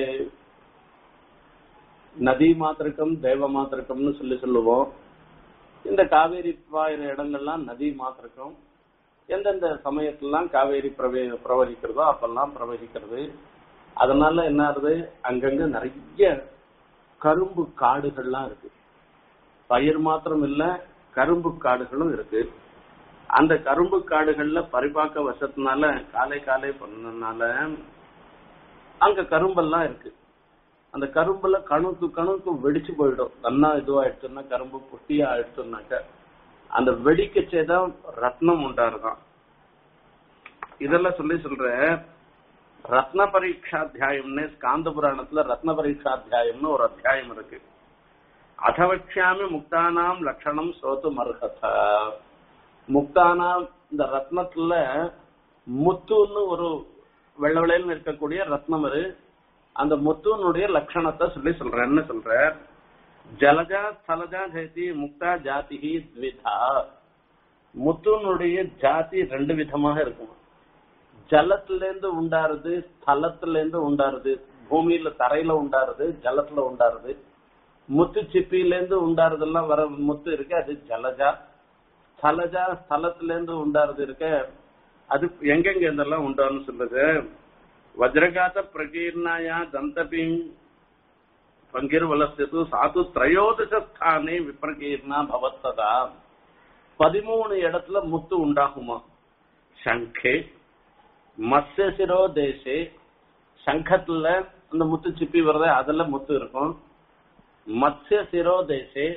நதி மாத்திருக்கம் தெய்வ மாத்திருக்கம்னு சொல்லி சொல்லுவோம் இந்த காவேரி பாயிற இடங்கள்லாம் நதி மாத்திருக்கம் எந்தெந்த சமயத்திலாம் காவேரி பிரவே பிரவகிக்கிறதோ அப்பெல்லாம் பிரவகிக்கிறது அதனால என்ன ஆகுது அங்கங்க நிறைய கரும்பு காடுகள்லாம் இருக்கு பயிர் மாத்திரம் இல்ல கரும்பு காடுகளும் இருக்கு அந்த கரும்பு காடுகள்ல பரிபாக்க வசத்தினால காலை காலை பண்ணனால அங்க கரும்பெல்லாம் இருக்கு அந்த கரும்புல கணுக்கு கணுக்கு வெடிச்சு போயிடும் நல்லா இதுவாயிடுச்சுன்னா கரும்பு புட்டியா ஆயிடுச்சுனாக்க அந்த வெடிக்கச்சேதான் ரத்னம் உண்டாருதான் இதெல்லாம் சொல்லி சொல்ற ரத்ன பரீட்சாத்தியாயம்னு ஸ்காந்த புராணத்துல ரத்ன பரீட்சாத்தியாயம்னு ஒரு அத்தியாயம் இருக்கு அதவக்ஷாமி முக்தானாம் லட்சணம் சோத்து மருகதா முக்தானாம் இந்த ரத்னத்துல முத்துன்னு ஒரு வெள்ள வெள்ளையில் இருக்கக்கூடிய ரத்னம் இரு அந்த முத்துனுடைய லட்சணத்தை சொல்லி சொல்றேன்னு சொல்ற ஜலஜா ஸ்தலஜா ஜெயதி முக்தா ஜாதி த்விதா முத்துனுடைய ஜாதி ரெண்டு விதமாக இருக்கும் ஜலத்துல இருந்து உண்டாருது ஸ்தலத்துல இருந்து உண்டாருது பூமியில தரையில உண்டாருது ஜலத்துல உண்டாருது முத்து சிப்பியில இருந்து உண்டாருதெல்லாம் வர முத்து இருக்கு அது ஜலஜா ஸ்தலஜா ஸ்தலத்துல இருந்து உண்டாருது இருக்க அது எங்கெங்க இருந்தெல்லாம் உண்டான்னு சொல்லுது வஜ்ரகாத பிரகீர்ணாயா தந்தபிங் பங்கிர்வலஸ்து சாத்து திரையோதச ஸ்தானே விப்ரகீர்ணா பவத்ததா பதிமூணு இடத்துல முத்து உண்டாகுமா சங்கே மத்ய சிரோ தேசே சங்கத்துல அந்த முத்து சிப்பி வருது அதுல முத்து இருக்கும் மத்ய சிரோ தேசே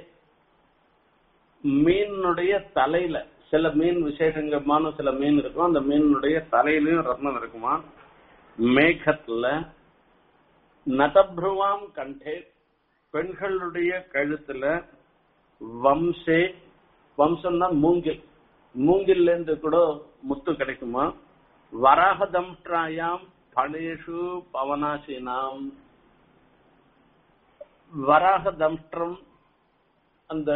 மீனுடைய தலையில சில மீன் விசேஷங்கமான சில மீன் இருக்கும் அந்த மீனுடைய தலையிலயும் ரத்னம் இருக்குமா மேகத்துல நதப்ருவாம் கண்டே பெண்களுடைய கழுத்துல வம்சே வம்சம்னா மூங்கில் மூங்கில்ல இருந்து கூட முத்து கிடைக்குமா வராகதம்ட்ராயாம் பணேஷு பவனாசினாம் வராகதம்ட்ரம் அந்த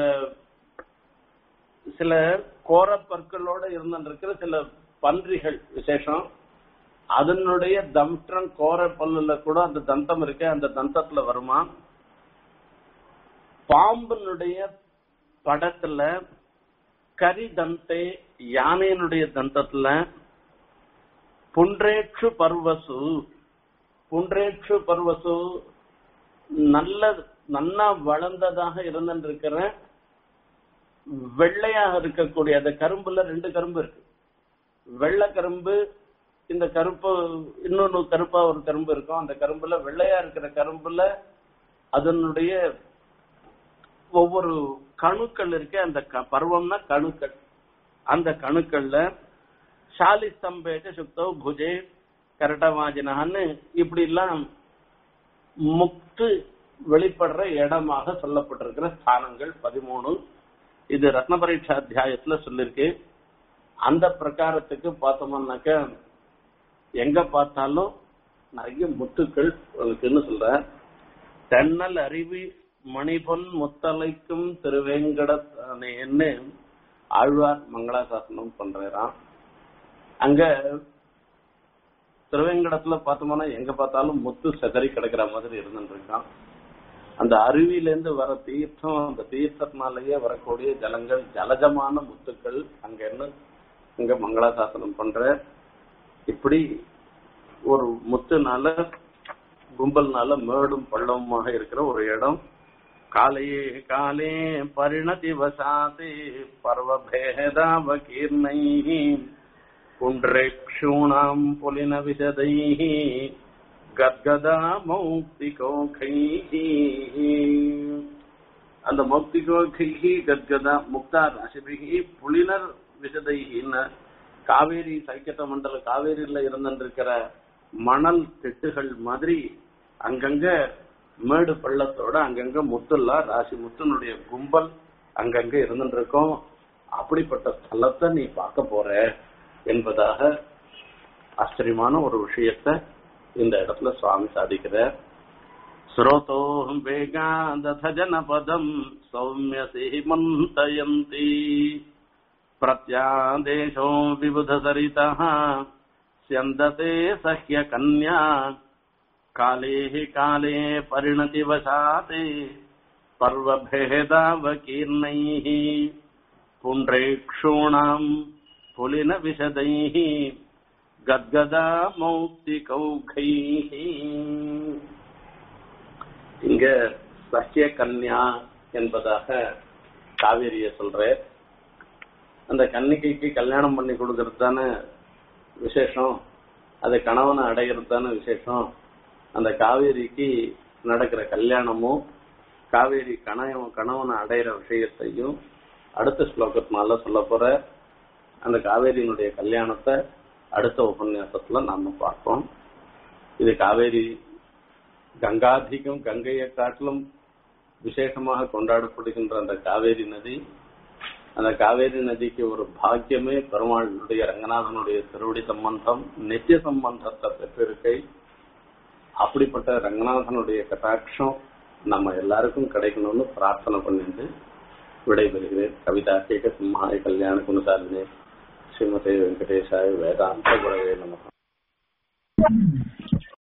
சில கோரப்பற்களோட இருந்திருக்கிற சில பன்றிகள் விசேஷம் அதனுடைய தம்ட்ரம் கோர பல்லுல கூட அந்த தந்தம் இருக்கு அந்த தந்தத்துல வருமா பாம்பினுடைய படத்துல கரி தந்தே யானையினுடைய தந்தத்துல புன்றேற்று பர்வசு புன்றேற்று பர்வசு நல்ல நன்னா வளர்ந்ததாக இருந்திருக்கிற வெள்ளையாக இருக்கக்கூடிய அந்த கரும்புல ரெண்டு கரும்பு இருக்கு வெள்ளை கரும்பு இந்த கருப்பு இன்னொன்னு கருப்பா ஒரு கரும்பு இருக்கும் அந்த கரும்புல வெள்ளையா இருக்கிற கரும்புல அதனுடைய ஒவ்வொரு கணுக்கள் இருக்கு அந்த க- பருவம்னா கணுக்கள் அந்த கணுக்கள்ல ஷாலி ஸ்தம்பேச்ச சுக்தோ புஜே கரட்டவாஜினான்னு இப்படி எல்லாம் முக்து வெளிப்படுற இடமாக சொல்லப்பட்டிருக்கிற ஸ்தானங்கள் பதிமூணு இது ரத்ன பரீட்சா அத்தியாயத்துல சொல்லிருக்கு அந்த பிரகாரத்துக்கு பார்த்தோம்னாக்க எங்க பார்த்தாலும் நிறைய முத்துக்கள் இருக்குன்னு சொல்ற தென்னல் அருவி மணிபொன் முத்தலைக்கும் திருவேங்கடத்தானேன்னு ஆழ்வார் மங்களாசாசனம் பண்றாராம் அங்க திருவேங்கடத்துல பார்த்தோம்னா எங்க பார்த்தாலும் முத்து செதறி கிடக்கிற மாதிரி இருந்துருக்கான் அந்த அருவியில இருந்து வர தீர்த்தம் அந்த தீர்த்தத்தினாலேயே வரக்கூடிய ஜலங்கள் ஜலஜமான முத்துக்கள் அங்க என்ன இங்க மங்களாசாசனம் பண்ற இப்படி ஒரு முத்துனால கும்பல்னால மேடும் பள்ளமுமாக இருக்கிற ஒரு இடம் காலையே காலே பரிணதி வசாதே பர்வபேதாவகீர்ணை புன்றேக்ஷூணாம் புலின விசதைः கத்கதா மௌக்திகோகைः அந்த மௌக்திகோகைः கத்கதா முக்தா ராசிபிகி புலினர் விசதைகின்னு காவேரி சைக்கத்த மண்டல காவேரியில இருந்திருக்கிற மணல் திட்டுகள் மாதிரி அங்கங்க மேடு பள்ளத்தோட அங்கங்க முத்துல்லா ராசி முத்துனுடைய கும்பல் அங்கங்க இருந்துட்டு இருக்கும் அப்படிப்பட்ட ஸ்தலத்தை நீ பார்க்க போற என்பதாக ஆச்சரியமான ஒரு விஷயத்தை இந்த இடத்துல சுவாமி சாதிக்கிறார் ஸ்ரோதோஹம் வேகாதத ஜனபதம் சௌமியசி மந்தயந்தி பிரத்யாதேசோ விபுதசரிதः स्यन्दते सह्य कन्या काले हि काले परिणतिवशात् पर्वभेदावकीर्णैः पुण्ड्रेक्षूणाम् पुलिनविशदैः கத்கதா மௌக்தி கௌகை இங்க சஹ்ய கன்யா என்பதாக காவேரிய சொல்ற அந்த கன்னிகைக்கு கல்யாணம் பண்ணி கொடுக்கறது தானே விசேஷம் அது கணவனை அடைகிறது தானே விசேஷம் அந்த காவேரிக்கு நடக்கிற கல்யாணமும் காவேரி கணவன் கணவனை அடையிற விஷயத்தையும் அடுத்த ஸ்லோகத்தினால சொல்ல போற அந்த காவேரியினுடைய கல்யாணத்தை அடுத்த உபன்யாசத்துல நாம பார்ப்போம் இது காவேரி கங்காதிகம் கங்கையை காட்டிலும் விசேஷமாக கொண்டாடப்படுகின்ற அந்த காவேரி நதி அந்த காவேரி நதிக்கு ஒரு பாக்கியமே பெருமாளுடைய ரங்கநாதனுடைய திருவடி சம்பந்தம் நித்திய சம்பந்தத்தை பெற்றிருக்கை அப்படிப்பட்ட ரங்கநாதனுடைய கட்டாட்சம் நம்ம எல்லாருக்கும் கிடைக்கணும்னு பிரார்த்தனை பண்ணிட்டு விடைபெறுகிறேன் கவிதா கேக சிம்ஹாய கல்யாண குணசாலினே ஸ்ரீமதே வெங்கடேஷாய வேதாந்த குரவே நமக்கு